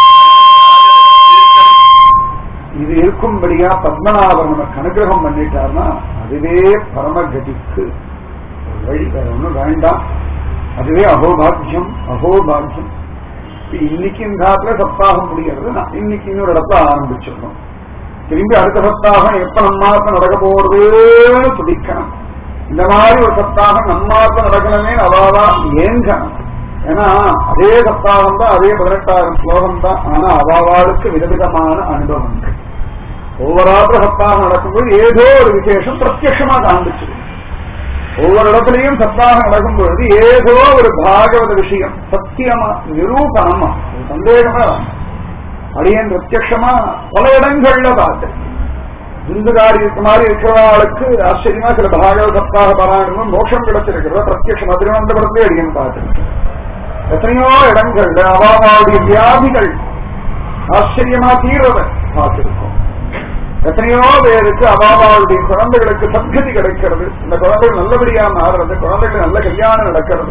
இது இருக்கும்படியா பத்மநாபர் நமக்கு அனுகிரகம் பண்ணிட்டார்னா அதுவே பரமகதிக்கு ஒரு வழி வேற ஒண்ணும் வேண்டாம் அதுவே அகோபாக்கியம் அகோபாக்கியம் இப்ப இன்னைக்கு இந்த காலத்துல சப்தாகம் முடியாது நான் இன்னைக்கு இன்னொரு இடத்துல ஆரம்பிச்சிடணும் திரும்பி அடுத்த சப்தாகம் எப்ப நம்மாத்த நடக்க போறதுன்னு துடிக்கணும் இந்த மாதிரி ஒரு சப்தாகம் நம்மாத்த நடக்கணுமே அவாவா ஏங்கணும் ஏன்னா அதே சப்தாகம் தான் அதே பதினெட்டாயிரம் ஸ்லோகம் தான் ஆனா அவாவாளுக்கு விதவிதமான அனுபவங்கள் ஒவ்வொரு ஆத்திர சப்தாகம் நடக்கும்போது ஏதோ ஒரு விசேஷம் பிரத்யட்சமா காண்பிச்சு ஒவ்வொரு இடத்துலயும் சப்தாகம் நடக்கும் பொழுது ஏதோ ஒரு பாகவத விஷயம் சத்தியமா நிரூபணமா ஒரு சந்தேகமே வேண்டாம். அடியேன் பிரத்யட்சமா பல இடங்கள்ல பார்த்தேன் இந்துகாரி இருக்க மாதிரி இருக்கிறவர்களுக்கு ஆச்சரியமா சில பாகவத சப்தாக பாராயணமும் மோட்சம் கிடைச்சிருக்கிறத பிரத்யட்சமா திருவனந்தபுரத்திலே அடியேன் பார்த்திருக்கேன் எத்தனையோ இடங்கள்ல அவாவாவுடைய வியாதிகள் ஆச்சரியமா தீர்றத பார்த்திருக்கோம் எத்தனையோ பேருக்கு அபாபாவுடைய குழந்தைகளுக்கு சத்கதி கிடைக்கிறது இந்த குழந்தைகள் நல்லபடியா மாறுறது குழந்தைகள் நல்ல கல்யாணம் நடக்கிறது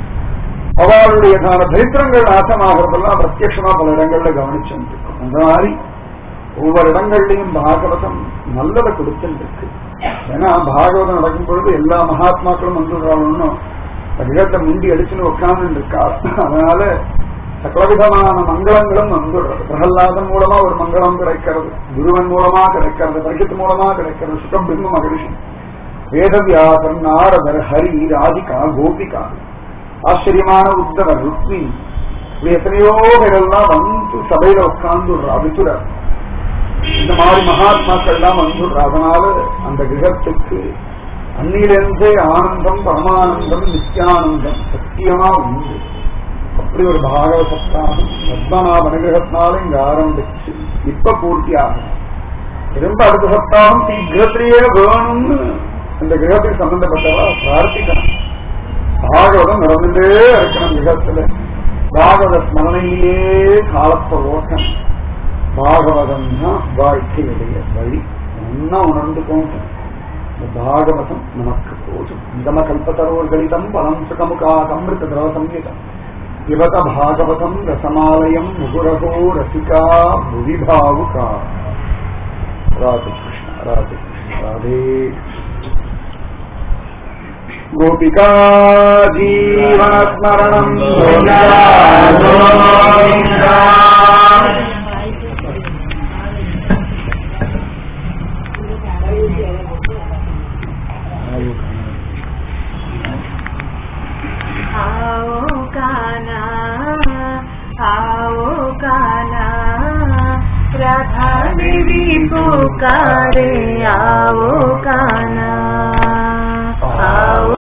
அவளுடைய தரித்திரங்கள் நாசமாகிறதெல்லாம் பிரத்யட்சமா பல இடங்கள்ல கவனிச்சிருக்கும் அந்த மாதிரி ஒவ்வொரு இடங்கள்லயும் பாகவதம் நல்லதை கொடுத்துருக்கு ஏன்னா பாகவதம் நடக்கும் பொழுது எல்லா மகாத்மாக்களும் வந்துடுறாங்கன்னு கிரகத்தை முண்டி அடிச்சுன்னு உட்கார்ந்து இருக்கா அதனால சகலவிதமான மங்களங்களும் வந்துடுறது பிரகல்லாதன் மூலமா ஒரு மங்களம் கிடைக்கிறது குருவன் மூலமா கிடைக்கிறது பரிஷத்து மூலமா கிடைக்கிறது சுகபிம்ம மகரிஷி வேதவியாசன் நாரதர் ஹரி ராதிகா கோபிகா ஆச்சரியமான உத்தவர் ருக்மி இப்படி எத்தனையோ பேரெல்லாம் வந்து சபையில உட்கார்ந்துடுறா விசுரர் இந்த மாதிரி மகாத்மாக்கள் எல்லாம் வந்துடுறா அதனால அந்த கிரகத்துக்கு அன்னிலிருந்தே ஆனந்தம் பரமானந்தம் நித்யானந்தம் சத்தியமா உண்டு அப்படி ஒரு பாகவ சப்தாகம் பத்மநாப அனுகிரகத்தினால இங்க ஆரம்பிச்சு இப்ப பூர்த்தி ஆகும் திரும்ப அடுத்த சப்தாகம் சீக்கிரத்திலேயே வேணும்னு இந்த கிரகத்துக்கு சம்பந்தப்பட்டவா பிரார்த்திக்கணும் பாகவதம் நடந்துட்டே இருக்கணும் கிரகத்துல பாகவத ஸ்மரணையிலே காலத்தை ஓட்டணும் பாகவதம் தான் வாழ்க்கையுடைய வழி என்ன உணர்ந்துக்கோங்க இந்த பாகவதம் நமக்கு போதும் இதம கல்பத்தரோர்களிடம் பலம் சுகமுகா அமிர்த திரவ சம்யுதம் இவத பாகவதம் ரசமாலயம் முகுரகோ ரசிகா புவிபாவுகா ராதே கிருஷ்ண ராதே கிருஷ்ண ராதே கோபிகா ஜீவனஸ்மரணம் आओ काना आओ काना राधा देवी पुकारे आओ काना